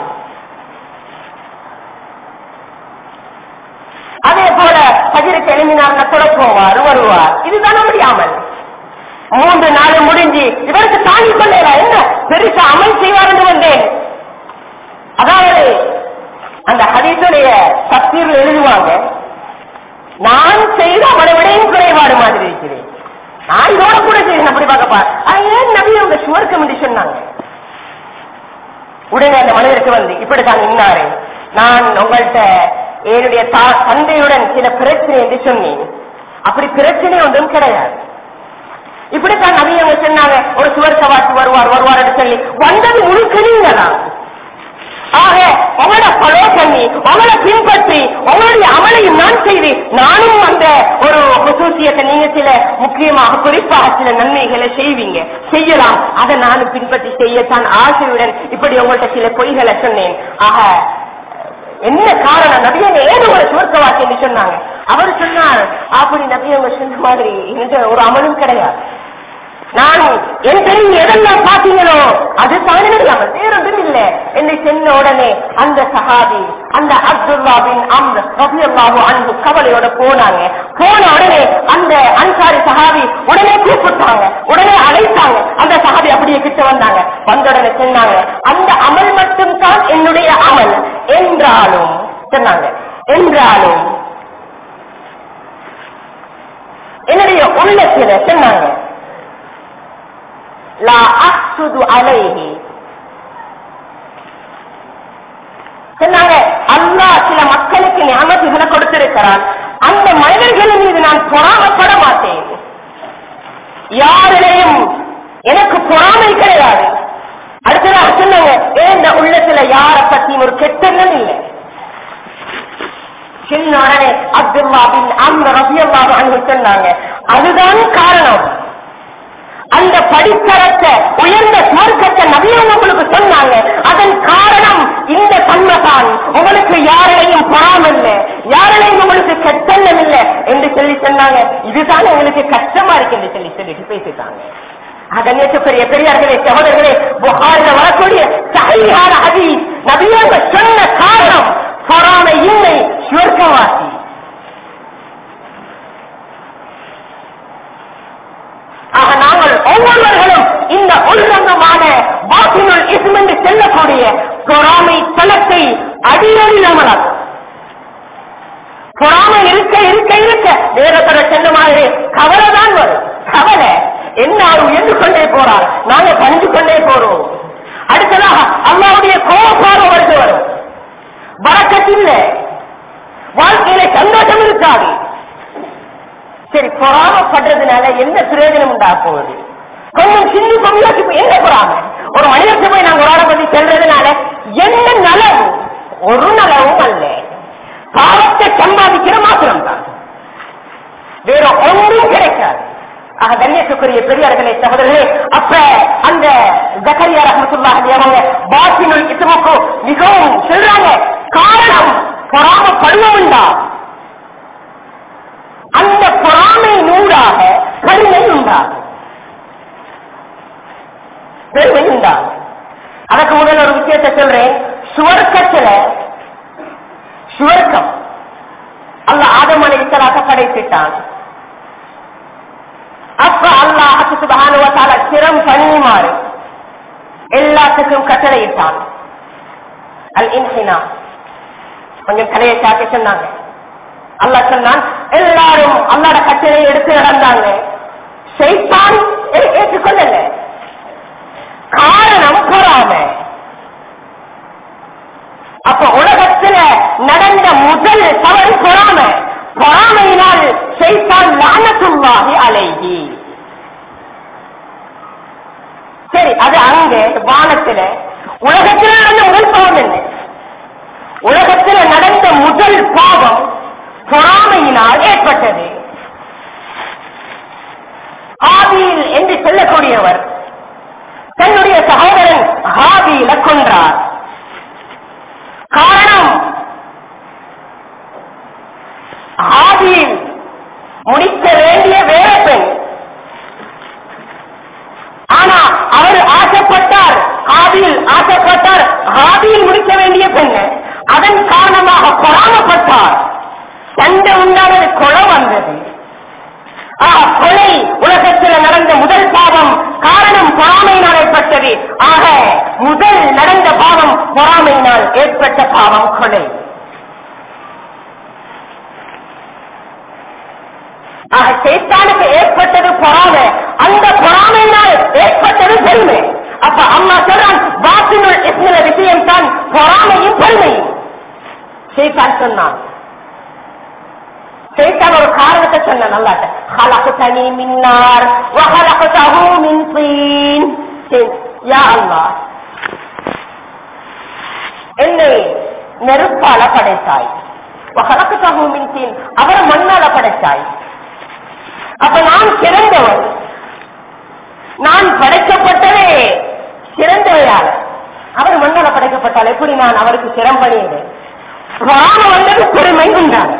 அதே போல பஜருக்கு எழுதினார் தொட போவார் வருவார் இதுதான் அவருடைய அமல் மூன்று நாள் முடிஞ்சு இவருக்கு தாங்கி கொள்ளல என்ன பெருசா அமல் செய்வார் என்று வந்தேன் அதாவது அந்த ஹதீஸுடைய தப்சீரில் எழுதுவாங்க நான் செய்த அவரை விடையும் குறைபாடு மாதிரி இருக்கிறேன் நான் இதோட கூட செய்யணும் அப்படி பார்க்கப்பா ஏன் நபி அவங்க சுவர்க்கம் என்று சொன்னாங்க உடனே அந்த மனிதருக்கு வந்து இப்படித்தான் நின்னாரு நான் உங்கள்கிட்ட என்னுடைய தா- தந்தையுடன் சில பிரச்சனை என்று சொன்னேன் அப்படி பிரச்சனை ஒன்றும் கிடையாது இப்படித்தான் நபி அவங்க சொன்னாங்க ஒரு சுவர்க்கவாசி வருவார் வருவார் என்று சொல்லி வந்தது முழுக்க நீங்கதான் ஆக உங்களை ஃபாலோ பண்ணி உங்களை பின்பற்றி உங்களுடைய அமலையும் நான் செய்து நானும் அந்த ஒரு குசூசியத்தை நீங்க சில முக்கியமாக குறிப்பாக சில நன்மைகளை செய்வீங்க செய்யலாம் அதை நானும் பின்பற்றி செய்யத்தான் ஆசையுடன் இப்படி உங்கள்ட்ட சில பொய்களை சொன்னேன் ஆக என்ன காரணம் நபியங்க ஏதோ ஒரு சுவர்க்கவாசி என்று சொன்னாங்க அவர் சொன்னார் அப்படி நபியவங்க சொன்ன மாதிரி என்ற ஒரு அமலும் கிடையாது நான் என் தெரிஞ்சு எதெல்லாம் பாத்தீங்களோ அது தானில்லாமல் வேறொன்றும் இல்ல என்னை சென்ன உடனே அந்த சஹாபி அந்த அப்துல்லா பின் அம்ர் ரபியல்லாஹு அன்பு கவலையோட போனாங்க போன உடனே அந்த அன்சாரி சஹாபி உடனே கூப்பிட்டாங்க உடனே அழைத்தாங்க அந்த சஹாபி அப்படியே கிட்ட வந்தாங்க வந்த உடனே சொன்னாங்க அந்த அமல் மட்டும் தான் என்னுடைய அமல் என்றாலும் சொன்னாங்க என்றாலும் என்னுடைய உள்ளத்துல சொன்னாங்க லா அஹ்சுது அலைஹி சொன்னாங்க அல்லாஹ் சில மக்களுக்கு ஞாபகங்களை கொடுத்திருக்கிறான் அந்த மனிதர்களின் மீது நான் பொறாமப்பட மாட்டேன் மாட்டேன் யாரிடையும் எனக்கு பொறாமை கிடையாது அடுத்ததாக சொன்னாங்க ஏன் உள்ளத்துல யார பத்தியும் ஒரு கெட்டெண்ணம் இல்லை சின்ன உடனே அப்துல்லா பின் அந்த ரபியல்லாஹு அன்ஹு சொன்னாங்க அதுதான் காரணம் அந்த படித்தரத்தை உயர்ந்த சுவர்க்கத்தை நபியும் உங்களுக்கு சொன்னாங்க அதன் காரணம் இந்த தன்மைதான் உங்களுக்கு யாரிலையும் பொறாமல்ல யாரிலையும் உங்களுக்கு கெட்டெண்ணம் இல்ல என்று சொல்லி சொன்னாங்க இதுதான் உங்களுக்கு கஷ்டமா இருக்கு என்று சொல்லி சொல்லிட்டு பேசிட்டாங்க கண்ணியத்துக்குரிய பெரியார்களே சகோதரர்களே புகாரில வரக்கூடிய சகையான அதி நபியாக சொன்ன காரணம் பொறாமை இல்லை சுவர்க்கவாசி ஆக நாங்கள் ஒவ்வொருவர்களும் இந்த உள்ரங்கமான பாத்தினுள் இஸ்ம் என்று செல்லக்கூடிய பொறாமை தளத்தை அடியடி அமலாக்கும் பொறாமை இருக்க இருக்க இருக்க வேறத்தர சென்ற மாதிரி கவலை தான் வரும் கவலை என்ன அவர் உயர்ந்து கொண்டே போறார் நாங்க பணிந்து கொண்டே போறோம் அடுத்ததாக அல்லாவுடைய கோபாரம் வருது வரும் வரக்கத்தில்ல வாழ்க்கையில சந்தோஷம் இருக்காது சரி பொறாமப்படுறதுனால என்ன பிரயோஜனம் உண்டா போகுது கொஞ்சம் சிந்தி கொஞ்சம் என்ன பொறாம ஒரு மனிதத்தை போய் நாங்க ஒரு ஆளை பத்தி செல்றதுனால என்ன நலவு ஒரு நலவும் அல்ல பாவத்தை சம்பாதிக்கிற மாத்திரம் தான் வேற ஒன்றும் கிடைக்காது ஆக கண்ணியத்துக்குரிய பெரியார்களே சகோதரர்களே அப்ப அந்த ஜக்கரியா ரஹமத்துல்லாஹி அவங்க பாசினுள் இசுமுக்கு மிகவும் சொல்றாங்க காரணம் பொறாமப்படுவோம்டா அந்த பொறாமை நூறாக பெருமை உண்டாகும் பெருமை உண்டாகும் அதற்கு முதல் ஒரு விஷயத்தை சொல்றேன் சுவர்க்கத்துல சுவர்க்கம் அல்ல ஆதமனை இத்தலாக படைத்துட்டான் அப்ப அல்லாஹுக்கு சுபகானுவத்தால சிரம் பணியுமாறு எல்லாத்துக்கும் கட்டளையிட்டான் அல் இன்ஹினா கொஞ்சம் தலையை சாக்கி சொன்னாங்க அல்லாஹ் சொன்னான் எல்லாரும் அல்லாட கட்டளையை எடுத்து நடந்தாங்க செய்தான் ஏற்றுக்கொள்ளல காரணம் பொறாம அப்ப உலகத்துல நடந்த முதல் தவறு பொறாம பொறாமையினால் செய்தான் லானத்துள்ளாகி அலைகி சரி அது அங்க வானத்துல உலகத்துல நடந்த முதல் பாவம் என்ன உலகத்துல நடந்த முதல் பாவம் பொறாமையினால் ஏற்பட்டது ஆபியில் என்று சொல்லக்கூடியவர் தன்னுடைய சகோதரன் ஹாபியில கொன்றார் காரணம் ஆதியில் முடிக்க வேண்டிய வேற பெண் ஆனா அவர் ஆசைப்பட்டார் ஆதியில் ஆசைப்பட்டார் ஆதியில் முடிக்க வேண்டிய பெண் அதன் காரணமாக பொறாமப்பட்டார் சண்டை உண்டானது கொலை வந்தது ஆ, கொலை உலகத்தில் நடந்த முதல் பாவம் காரணம் பொறாமையினால் ஏற்பட்டது ஆக முதல் நடந்த பாவம் பொறாமையினால் ஏற்பட்ட பாவம் கொலை ஆக சேத்தானுக்கு ஏற்பட்டது பொறாமை அந்த பொறாமையினால் ஏற்பட்டது பெருமை அப்ப அம்மா சொல்றான் வாசினுள் இஸ்மில விஷயம் தான் பொறாமையும் பெருமையும் சேத்தான் சொன்னான் சேத்தான் ஒரு காரணத்தை சொன்ன நல்லாட்ட خلقتني من نار وخلقته من طين சரி, யா அல்லாஹ் என்னை நெருப்பால படைத்தாய் وخلقته من طين அவரை மண்ணால படைத்தாய் அப்ப நான் சிறந்தவன் நான் படைக்கப்பட்டதே சிறந்தவையால் அவர் மண்ணால படைக்கப்பட்டால் எப்படி நான் அவருக்கு சிரம் பண்ணியது ராம வந்தது பெருமை உண்டானது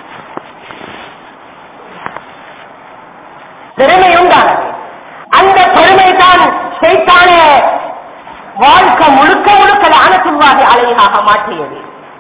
பெருமை உண்டானது அந்த பெருமை தான் சைத்தான வாழ்க்கை முழுக்க முழுக்க லானத்துள்ளாகி அலையாக மாற்றியது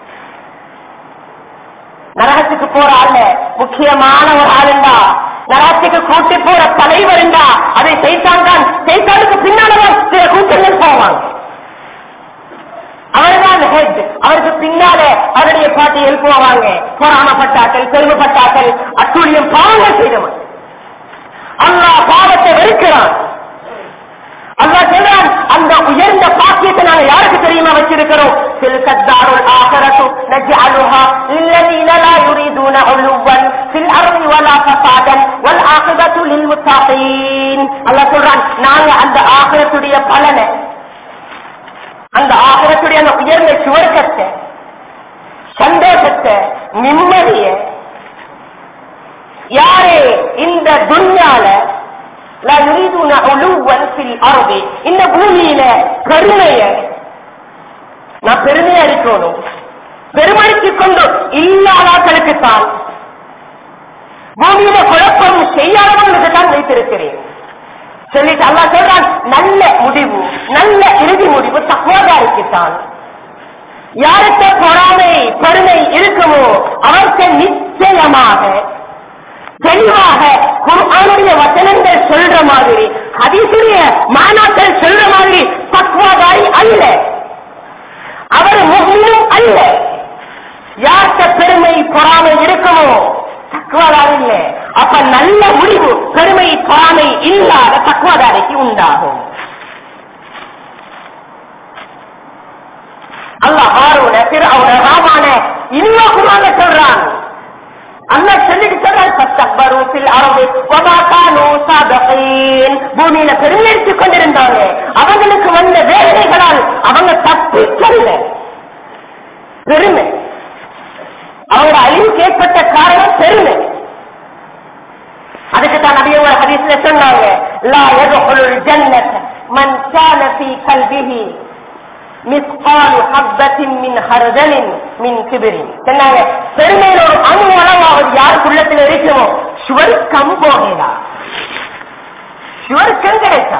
நரகத்துக்கு போற ஆள்ல முக்கியமான ஒரு ஆளுண்டா நரகத்துக்கு கூட்டி போற தலைவர் இருந்தா அதை சைத்தான் தான் சைத்தானுக்கு பின்னாலதான் சில கூட்டங்கள் போவாங்க அவர்தான் ஹெட் அவருக்கு பின்னால அவருடைய பாட்டி எழுப்புவாங்க பொறாமப்பட்டாக்கள் பெருமைப்பட்டாக்கள் அத்துழியம் பாவங்கள் செய்தவன் அல்லாஹ் பாவத்தை வெறுக்கிறான் அல்லாஹ் சொல்றான் அந்த உயர்ந்த பாக்கியத்தை நாங்க யாருக்கு தெரியுமா வச்சிருக்கிறோம் تلك الدار الآخرة نجعلها للذين لا يريدون علوا في الأرض ولا فسادا والآخرة ஆகிபத்து லில் முத்தாகீன் அல்லாஹ் சொல்றான் நாங்க அந்த ஆகிரத்துடைய பலனை அந்த ஆகிரத்துடைய அந்த உயர்ந்த சுவர்க்கத்தை சந்தோஷத்தை நிம்மதிய யாரே இந்த துன்யால லா யுரீதுன உலுவன் ஃபில் அர்தி இந்த பூமியில பெருமைய நான் பெருமையா இருக்கணும் பெருமடித்துக் கொண்டு இல்லாதாக்களுக்கு தான் பூமியில குழப்பம் செய்யாதவர்களுக்கு தான் வைத்திருக்கிறேன் சொல்லிட்டு அல்லாஹ் சொல்றான் நல்ல முடிவு நல்ல இறுதி முடிவு தக்குவாதாருக்கு தான் யாருக்கு பொறாமை பெருமை இருக்குமோ அவருக்கு நிச்சயமாக தெளிவாக குர்ஆனுடைய வசனங்கள் சொல்ற மாதிரி ஹதீசுடைய மாநாக்கள் சொல்ற மாதிரி தக்குவாதாரி அல்ல அவர் முஸ்லிம் அல்ல யார்கிட்ட பெருமை பொறாமை இருக்குமோ தக்குவாதாரி இல்ல அப்ப நல்ல முடிவு பெருமை பொறாமை இல்லாத தக்குவாதாரிக்கு உண்டாகும் அல்லாஹ் ஹாரூன பிறவுன ராமான இன்னும் குரான சொல்றான் அல்லாஹ் சொல்லிட்டு சொல்றான் ஃபஸ்தக்பரு ஃபில் அர்தி வமா கானூ சாபிகீன் பூமியில பெருமெடுத்துக் கொண்டிருந்தாங்க அவங்களுக்கு வந்த வேதனைகளால் அவங்க தப்பிக்கல பெருமை அவங்க அழிவுக்கு ஏற்பட்ட காரணம் பெருமை அதுக்கு தான் நபிய ஒரு ஹதீஸ்ல சொன்னாங்க லா யதுகுலுல் ஜன்னத மன் கான ஃபீ கல்பிஹி மிஸ்காலு ஹப்பத்தின் மின் ஹர்தலின் மின் கிபிரின் சொன்னாங்க பெருமையில ஒரு அணு அளவாவது யாருக்கு உள்ளத்தில் இருக்குமோ சுவர்க்கம் போகலா சுவர்க்கம் கிடைச்சா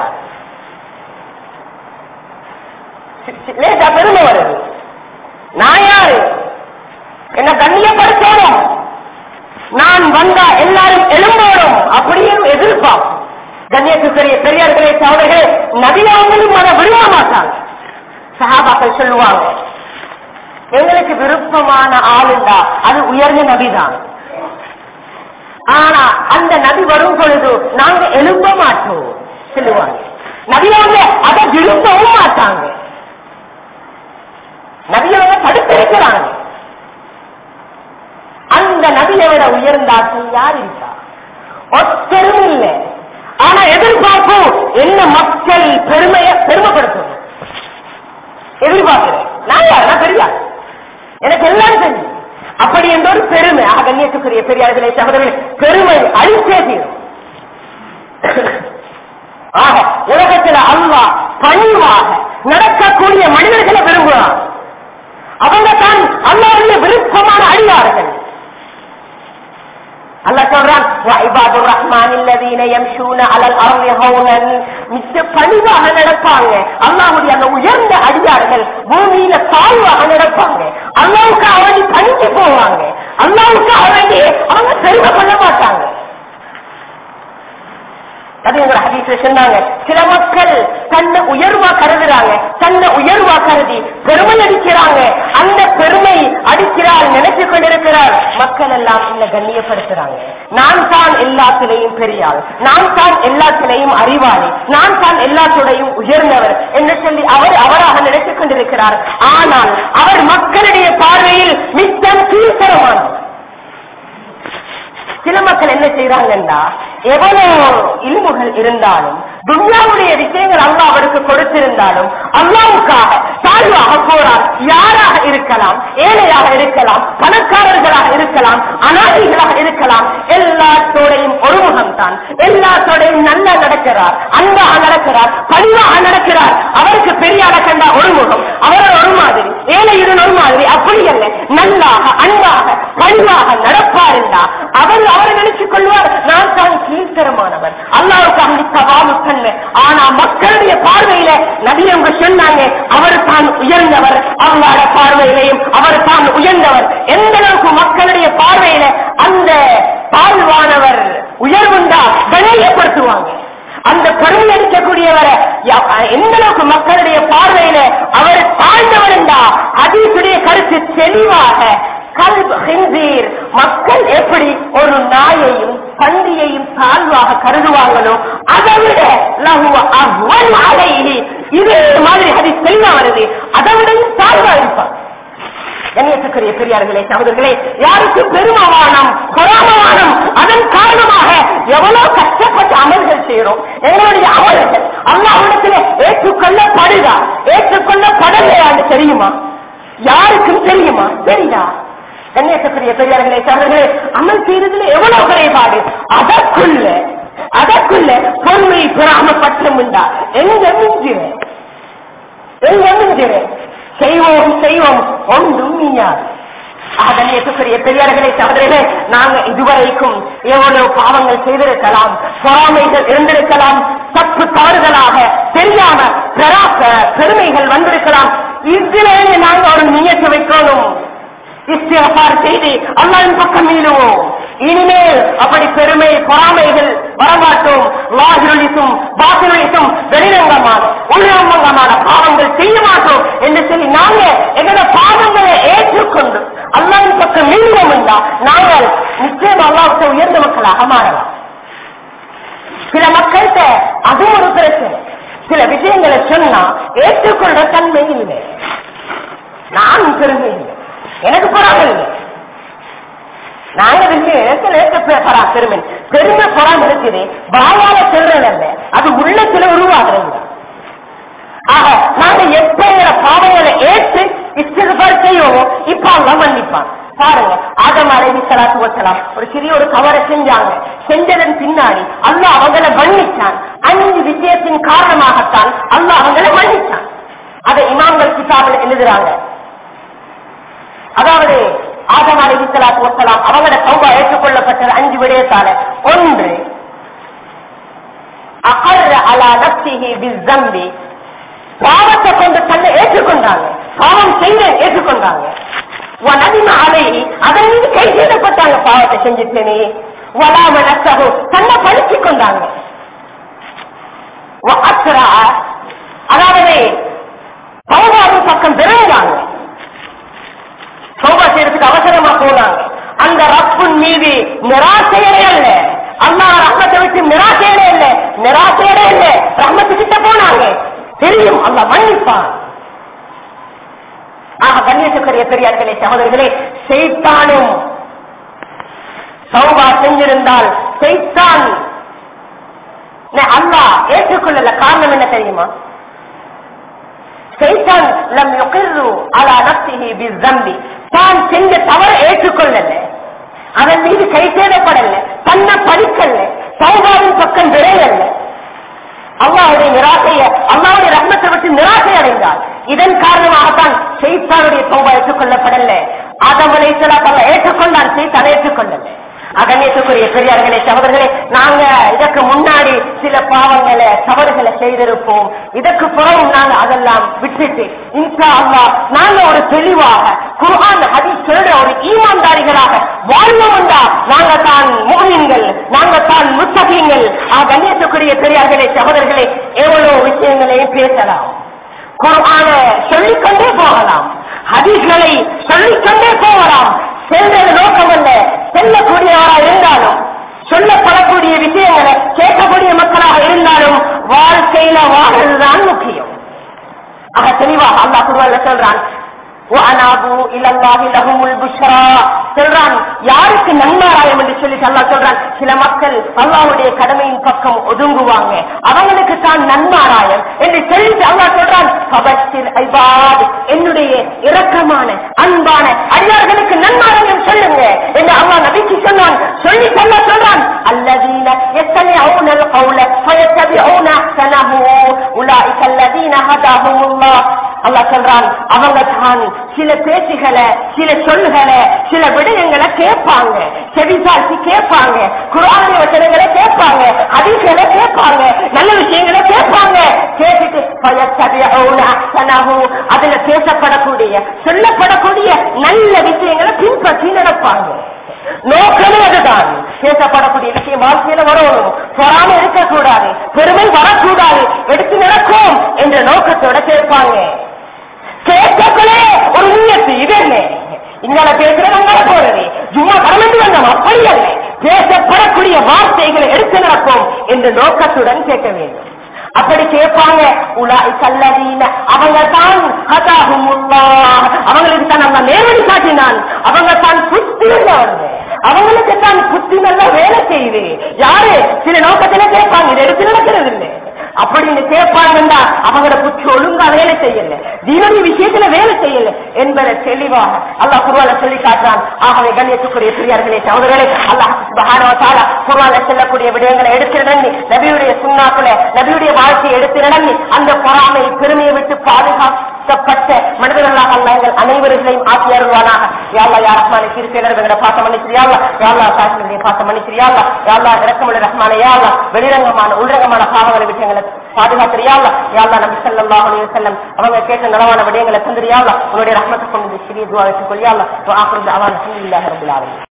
லேசா பெருமை வருது நான் யாரு என்ன கண்ணியப்படுத்தணும் நான் வந்தா எல்லாரும் எழும்போடும் அப்படியே எதிர்பார்ப்போம் கண்ணியத்துக்குரிய பெரியார்களே சகோதரர்களே நபியாவங்களும் அதை விரும்ப மாட்டாங்க சஹாபாக்கள் சொல்லுவாங்க எங்களுக்கு விருப்பமான ஆளுண்டா அது உயர்ந்த நபிதான் ஆனா அந்த நபி வரும் பொழுது நாங்க எழும்ப மாட்டோம் சொல்லுவாங்க நபியாங்க அதை விரும்பவும் மாட்டாங்க நபியாங்க தடுத்திருக்கிறாங்க அந்த நபியை விட உயர்ந்தாக்கள் யார் இருக்கா ஒத்தரும் இல்லை ஆனா எதிர்பார்ப்போம் என்ன மக்கள் பெருமைய பெருமைப்படுத்தும் எதிர்பார்க்கிறேன் நான் யார் நான் பெரியார் எனக்கு எல்லாம் தெரியும் அப்படி என்ற ஒரு பெருமை ஆக கண்ணியத்துக்குரிய பெரியார்களே சகோதரர்களே பெருமை அழிச்சே தீரும் ஆக உலகத்துல அல்லா பணிவாக நடக்கக்கூடிய மனிதர்களை விரும்புகிறான் அவங்க தான் அல்லாவுடைய விருப்பமான அடியார்கள் அல்லாஹ் சொல்றான் وعباد الرحمن الذين يمشون على الارض هونا மிச்ச பணிவாக நடப்பாங்க அல்லாஹ்வுடைய அந்த உயர்ந்த அடியார்கள் பூமியில தாழ்வாக நடப்பாங்க அல்லாவுக்கு அவதி பணிஞ்சு போவாங்க அல்லாவுக்கு அவதி அவங்க பெருமை கொள்ள மாட்டாங்க அது எங்க ஹதீஸ்ல சொன்னாங்க சில மக்கள் தன்னை உயர்வா கருதுறாங்க தன்னை உயர்வா கருதி பெருமை அடிக்கிறாங்க அந்த பெருமை அடிக்கிறார் நினைச்சு கொண்டிருக்கிறார் மக்கள் எல்லாம் என்ன கண்ணியப்படுத்துறாங்க நான் தான் எல்லாத்திலையும் பெரியாள் நான் தான் எல்லாத்திலையும் அறிவாளி நான் தான் எல்லாத்துடையும் உயர்ந்தவர் என்று சொல்லி அவர் அவராக நினைத்துக் கொண்டிருக்கிறார் ஆனால் அவர் மக்களுடைய பார்வையில் மிச்சம் கீழ்த்தரமானவர் சில மக்கள் என்ன செய்யறாங்கன்னா எவ்வளவு இல்முகள் இருந்தாலும் துன்யாவுடைய விஷயங்கள் அல்லாஹ் அவருக்கு கொடுத்திருந்தாலும் அல்லாவுக்காக தாழ்வாக போறார் யாராக இருக்கலாம் ஏழையாக இருக்கலாம் பணக்காரர்களாக இருக்கலாம் அனாதைகளாக இருக்கலாம் எல்லாத்தோடையும் ஒருமுகம் தான் எல்லாத்தோடையும் நல்லா நடக்கிறார் அன்பாக நடக்கிறார் பணிவாக நடக்கிறார் அவருக்கு பெரியார கண்டா ஒருமுகம் அவரோட ஒரு மாதிரி ஏழையுடன் ஒரு மாதிரி அப்படி அல்ல நல்லாக அன்பாக பணிவாக நடப்பார் என்றா அவர் அவர் நினைச்சுக் கொள்வார் நான் தான் கீழ்த்தரமானவர் அல்லாவுக்கு அந்த சவாலு தன்மை ஆனா மக்களுடைய பார்வையில நபியவங்க சொன்னாங்க அவர் தான் உயர்ந்தவர் அவங்களோட பார்வையிலையும் அவர் தான் உயர்ந்தவர் எந்த அளவுக்கு மக்களுடைய பார்வையில அந்த தாழ்வானவர் உயர்வுண்டா கணியப்படுத்துவாங்க அந்த பெருமை அடிக்கக்கூடியவரை ய- எந்த அளவுக்கு மக்களுடைய பார்வையில அவர் தாழ்ந்தவர் என்றா அதீசுடைய கருத்து தெளிவாக கல்ப் ஹிந்தீர் மக்கள் எப்படி ஒரு நாயையும் பன்றியையும் தாழ்வாக கருதுவாங்களோ அதை விட லஹுவ அவ்வன் அலைஹி இதே மாதிரி அது தெளிவா வருது அதை விடையும் தாழ்வா இருப்பார் கண்ணியத்துக்குரிய பெரியார்களே சகோதரர்களே யாருக்கு பெருமவானம் பொறாமவானம் ஈமானம் அதன் காரணமாக எவ்வளவு கஷ்டப்பட்டு அமல்கள் செய்யறோம் எங்களுடைய அமல்கள் அல்லாஹ்விடத்தில் ஏற்றுக்கொள்ளப்படுதா ஏற்றுக்கொள்ளப்படலையான்னு தெரியுமா யாருக்கும் தெரியுமா தெரியா கண்ணியத்துக்குரிய பெரியார்களே சகோதரர்களே அமல் செய்யறதுல எவ்வளவு குறைபாடு அதற்குள்ள அதற்குள்ள பொறுமை பெறாம பற்றம் உண்டா எங்க மிஞ்சுவேன் எங்க மிஞ்சுவேன் செய்வோம் செய்வோம் ஒன்றும் நீயாது கண்ணியத்துக்குரிய பெரியார்களே சகோதரர்களே நாங்க இதுவரைக்கும் எவ்வளவு பாவங்கள் செய்திருக்கலாம் பொறாமைகள் இருந்திருக்கலாம் தப்பு தவறுகளாக தெரியாம பெறாத பெருமைகள் வந்திருக்கலாம் இதிலே நாங்க ஒரு நியத்தை வைக்கணும் இஸ்திகபார் செய்து அல்லாவின் பக்கம் மீளுவோம் இனிமேல் அப்படி பெருமை பொறாமைகள் வரமாட்டோம் லாகிரொழித்தும் பாத்திரொழித்தும் வெளிரங்கமான உள்ளரங்கமான பாவங்கள் செய்ய மாட்டோம் என்று சொல்லி நாங்க எங்களோட பாவங்களை ஏற்றுக்கொண்டு அல்லாவின் பக்கம் மீளுவோம் என்றால் நாங்கள் நிச்சயம் அல்லாவுக்கு உயர்ந்த மக்களாக மாறலாம் சில மக்கள்கிட்ட அது ஒரு பிரச்சனை சில விஷயங்களை சொன்னா ஏற்றுக்கொள்ற தன்மை இல்லை நான் பெருமை இல்லை எனக்கு பொறாமை இல்லை நாங்க வந்து எனக்கு நேற்று பரா பெருமை பெருமை பொறாம இருக்குது வாயால சொல்றது அல்ல அது உள்ளத்துல உருவாகிறது ஆக நாங்க எப்ப எங்களை பாவங்களை ஏற்று இஷ்டப்பாடு செய்வோமோ இப்ப அவங்க மன்னிப்பான் பாருங்க ஆதம் அலைவி சலாத்து வசலாம் ஒரு சிறிய ஒரு கவரை செஞ்சாங்க செஞ்சதன் பின்னாடி அல்லாஹ் அவங்களை மன்னிச்சான் அஞ்சு விஷயத்தின் காரணமாகத்தான் அல்லாஹ் அவங்களை மன்னிச்சான் அதை இமாம்கள் கிதாபில் எழுதுறாங்க அதாவது ஆதம் அலைவி சலாத்து வசலாம் அவங்களோட சௌபா ஏற்றுக்கொள்ளப்பட்டது அஞ்சு விடயத்தால ஒன்று அகர் அலா நப்சிஹி பிஸ்ஸம்பி பாவத்தை கொண்டு தன்னை ஏற்றுக்கொண்டாங்க பாவம் செய்த ஏற்றுக்கொண்டாங்க நதிம அலை அதன் மீது கை செய்யப்பட்டாங்க பாவத்தை செஞ்சுட்டேனே வலாம நஷ்டகோ தன்னை பழிச்சு கொண்டாங்க அஸ்ரா, அதாவது சௌபாவின் பக்கம் விரைந்தாங்க சௌபா செய்யறதுக்கு அவசரமா போனாங்க அந்த ரப்பின் மீது நிராசையடே அல்ல அம்மா ரஹ்மத்தை விட்டு நிராசையடே இல்ல நிராசையடே இல்ல ரஹ்மத்து கிட்ட போனாங்க தெரியும் அல்ல மன்னிப்பான் ஆக கண்ணியத்துக்குரிய பெரியார்களே சகோதரர்களே செய்தானும் சௌபா செஞ்சிருந்தால் செய்தான் அல்லாஹ் ஏற்றுக்கொள்ளல காரணம் என்ன தெரியுமா சைத்தான் லம் யுகிர்ரு அலா நப்சிஹி பிஸ்ஸம்பி தான் செஞ்ச தவற ஏற்றுக்கொள்ளல அதன் மீது கை சேதப்படல தன்னை படிக்கல சௌபாவின் பக்கம் விரையல்ல அல்லாவுடைய நிராசைய அல்லாவுடைய ரத்னத்தை விட்டு நிராசை அடைந்தார் இதன் காரணமாகத்தான் செய்தாருடைய சௌபா ஏற்றுக்கொள்ளப்படல ஆதமலை சில ஏற்றுக்கொண்டான் செய்தான் ஏற்றுக்கொள்ளல அகண்யத்துக்குரிய பெரியார்களே சகோதரர்களே நாங்க இதற்கு முன்னாடி சில பாவங்களை தவறுகளை செய்திருப்போம் இதற்கு புறம் நாங்க அதெல்லாம் விட்டுட்டு இன்ஷா அல்லாஹ் நாங்க ஒரு தெளிவாக குர்ஆன் ஹதீஸ் சொல்ற ஒரு ஈமான்தாரிகளாக வாழ்வோம்டா நாங்க தான் முகமீன்கள் நாங்க தான் முத்தகீங்கள் கண்ணியத்துக்குரிய பெரியார்களே சகோதரர்களே எவ்வளவு விஷயங்களையும் பேசலாம் குர்ஆன சொல்லிக்கொண்டே போகலாம் ஹதீஸ்களை சொல்லிக்கொண்டே போகலாம் செல்வது நோக்கம் அல்ல செல்லக்கூடியவராக இருந்தாலும் சொல்லப்படக்கூடிய விஷயங்களை கேட்கக்கூடிய மக்களாக இருந்தாலும் வாழ்க்கையில வாழ்றதுதான் முக்கியம் ஆக தெளிவாக அல்லாஹ் குருவால சொல்றான் وَأَنَابُوا إِلَى اللَّهِ لَهُمُ الْبُشْرَى சொல்றான் யாருக்கு நன்மாராயம் என்று சொல்லி அல்லாஹ் சொல்றான் சில மக்கள் அல்லாஹ்வுடைய கடமையின் பக்கம் ஒதுங்குவாங்க அவங்களுக்கு தான் நன்மாராயம் என்று சொல்லிட்டு அல்லாஹ் சொல்றான் ஃபபஷ்ஷிர் இபாத் என்னுடைய இரக்கமான அன்பான அடியார்களுக்கு நன்மாராயம் சொல்லுங்க என்று அல்லாஹ் நபிக்கு சொன்னான் சொல்லி சொல்ல சொல்றான் அல்லதீன يستمعون القول فيتبعون احسنه اولئك الذين هداهم الله அல்லாஹ் சொல்றான் அவங்க தான் சில பேச்சுகளை சில சொல்லுகளை சில விடயங்களை கேட்பாங்க செவிசாட்சி கேட்பாங்க குரானிய வசனங்களை கேட்பாங்க அதிகளை கேட்பாங்க நல்ல விஷயங்களை கேட்பாங்க கேட்டுட்டு பயத்தபியவுன அஹ்சனஹு, அதுல பேசப்படக்கூடிய சொல்லப்படக்கூடிய நல்ல விஷயங்களை பின்பற்றி நடப்பாங்க நோக்கமே அதுதான் பேசப்படக்கூடிய விஷயம் வாழ்க்கையில வரணும் பொறாம இருக்கக்கூடாது பெருமை வரக்கூடாது எடுத்து நடக்கும் என்ற நோக்கத்தோட கேட்பாங்க கேட்கக்குள்ளே ஒரு நீயத்து இது என்ன இங்கால பேசுறது அங்கால போறது சும்மா கடந்து வந்தோம் அப்படி அல்ல பேசப்படக்கூடிய வார்த்தைகளை எடுத்து நடப்போம் என்ற நோக்கத்துடன் கேட்க வேண்டும் அப்படி கேட்பாங்க உலாய் கல்லதீன அவங்க தான் ஹதாஹுமுல்லாஹ். அவங்களுக்கு தான் நம்ம நேரடி காட்டினான் அவங்க தான் புத்தி உள்ளவங்க அவங்களுக்கு தான் புத்தி நல்லா வேலை செய்யுது யாரு சில நோக்கத்துல கேட்பாங்க இது எடுத்து நடக்கிறது இல்லை அப்படின்னு கேட்பாங்கன்னா அவங்களோட புத்தி ஒழுங்கா வேலை செய்யல தீனுடைய விஷயத்துல வேலை செய்யல என்பதை தெளிவாக அல்லாஹ் குருவால சொல்லி காட்டுறான் ஆகவே கண்ணியத்துக்குரிய பிரியார்களே சகோதரர்களே அல்லாஹ் சுப்ஹானஹு வ தஆலா குர்ஆன்ல சொல்லக்கூடிய விடயங்களை எடுத்து நடந்து நபியுடைய சுண்ணாக்களை நபியுடைய வாழ்க்கையை எடுத்து நடந்து அந்த பொறாமை பெருமையை விட்டு பாதுகாக்கப்பட்ட மனிதர்களாக அல்லாஹ் எங்கள் அனைவர்களையும் ஆக்கி அருள்வானாக யாழ்லா யா ரஹ்மானை திருப்பேலர் எங்களை பாசம் மன்னிச்சிரியாள்லா யாழ்லா காஷ்மீரை பாசம் மன்னிச்சிரியாள்லா யாழ்லா இறக்கமுள்ள ரஹ்மானை யாழ்லா வெளிரங்கமான உள்ரங்கமான பாவங்களை விட்டு எங்களை பாதுகாத்திரியாள்லா யாழ்லா நபி ஸல்லல்லாஹு அலைஹி வஸல்லம் அவங்க கேட்ட நலவான விடயங்களை தந்திரியாள்லா உன்னுடைய ரஹ்மத்தை கொண்டு இந்த சிறிய துவா வைத்துக் கொள்ளியாள்லா ஆஃபிரு தஅவானா அல்ஹம்துலில்லாஹி ரப்பில் ஆலமீன்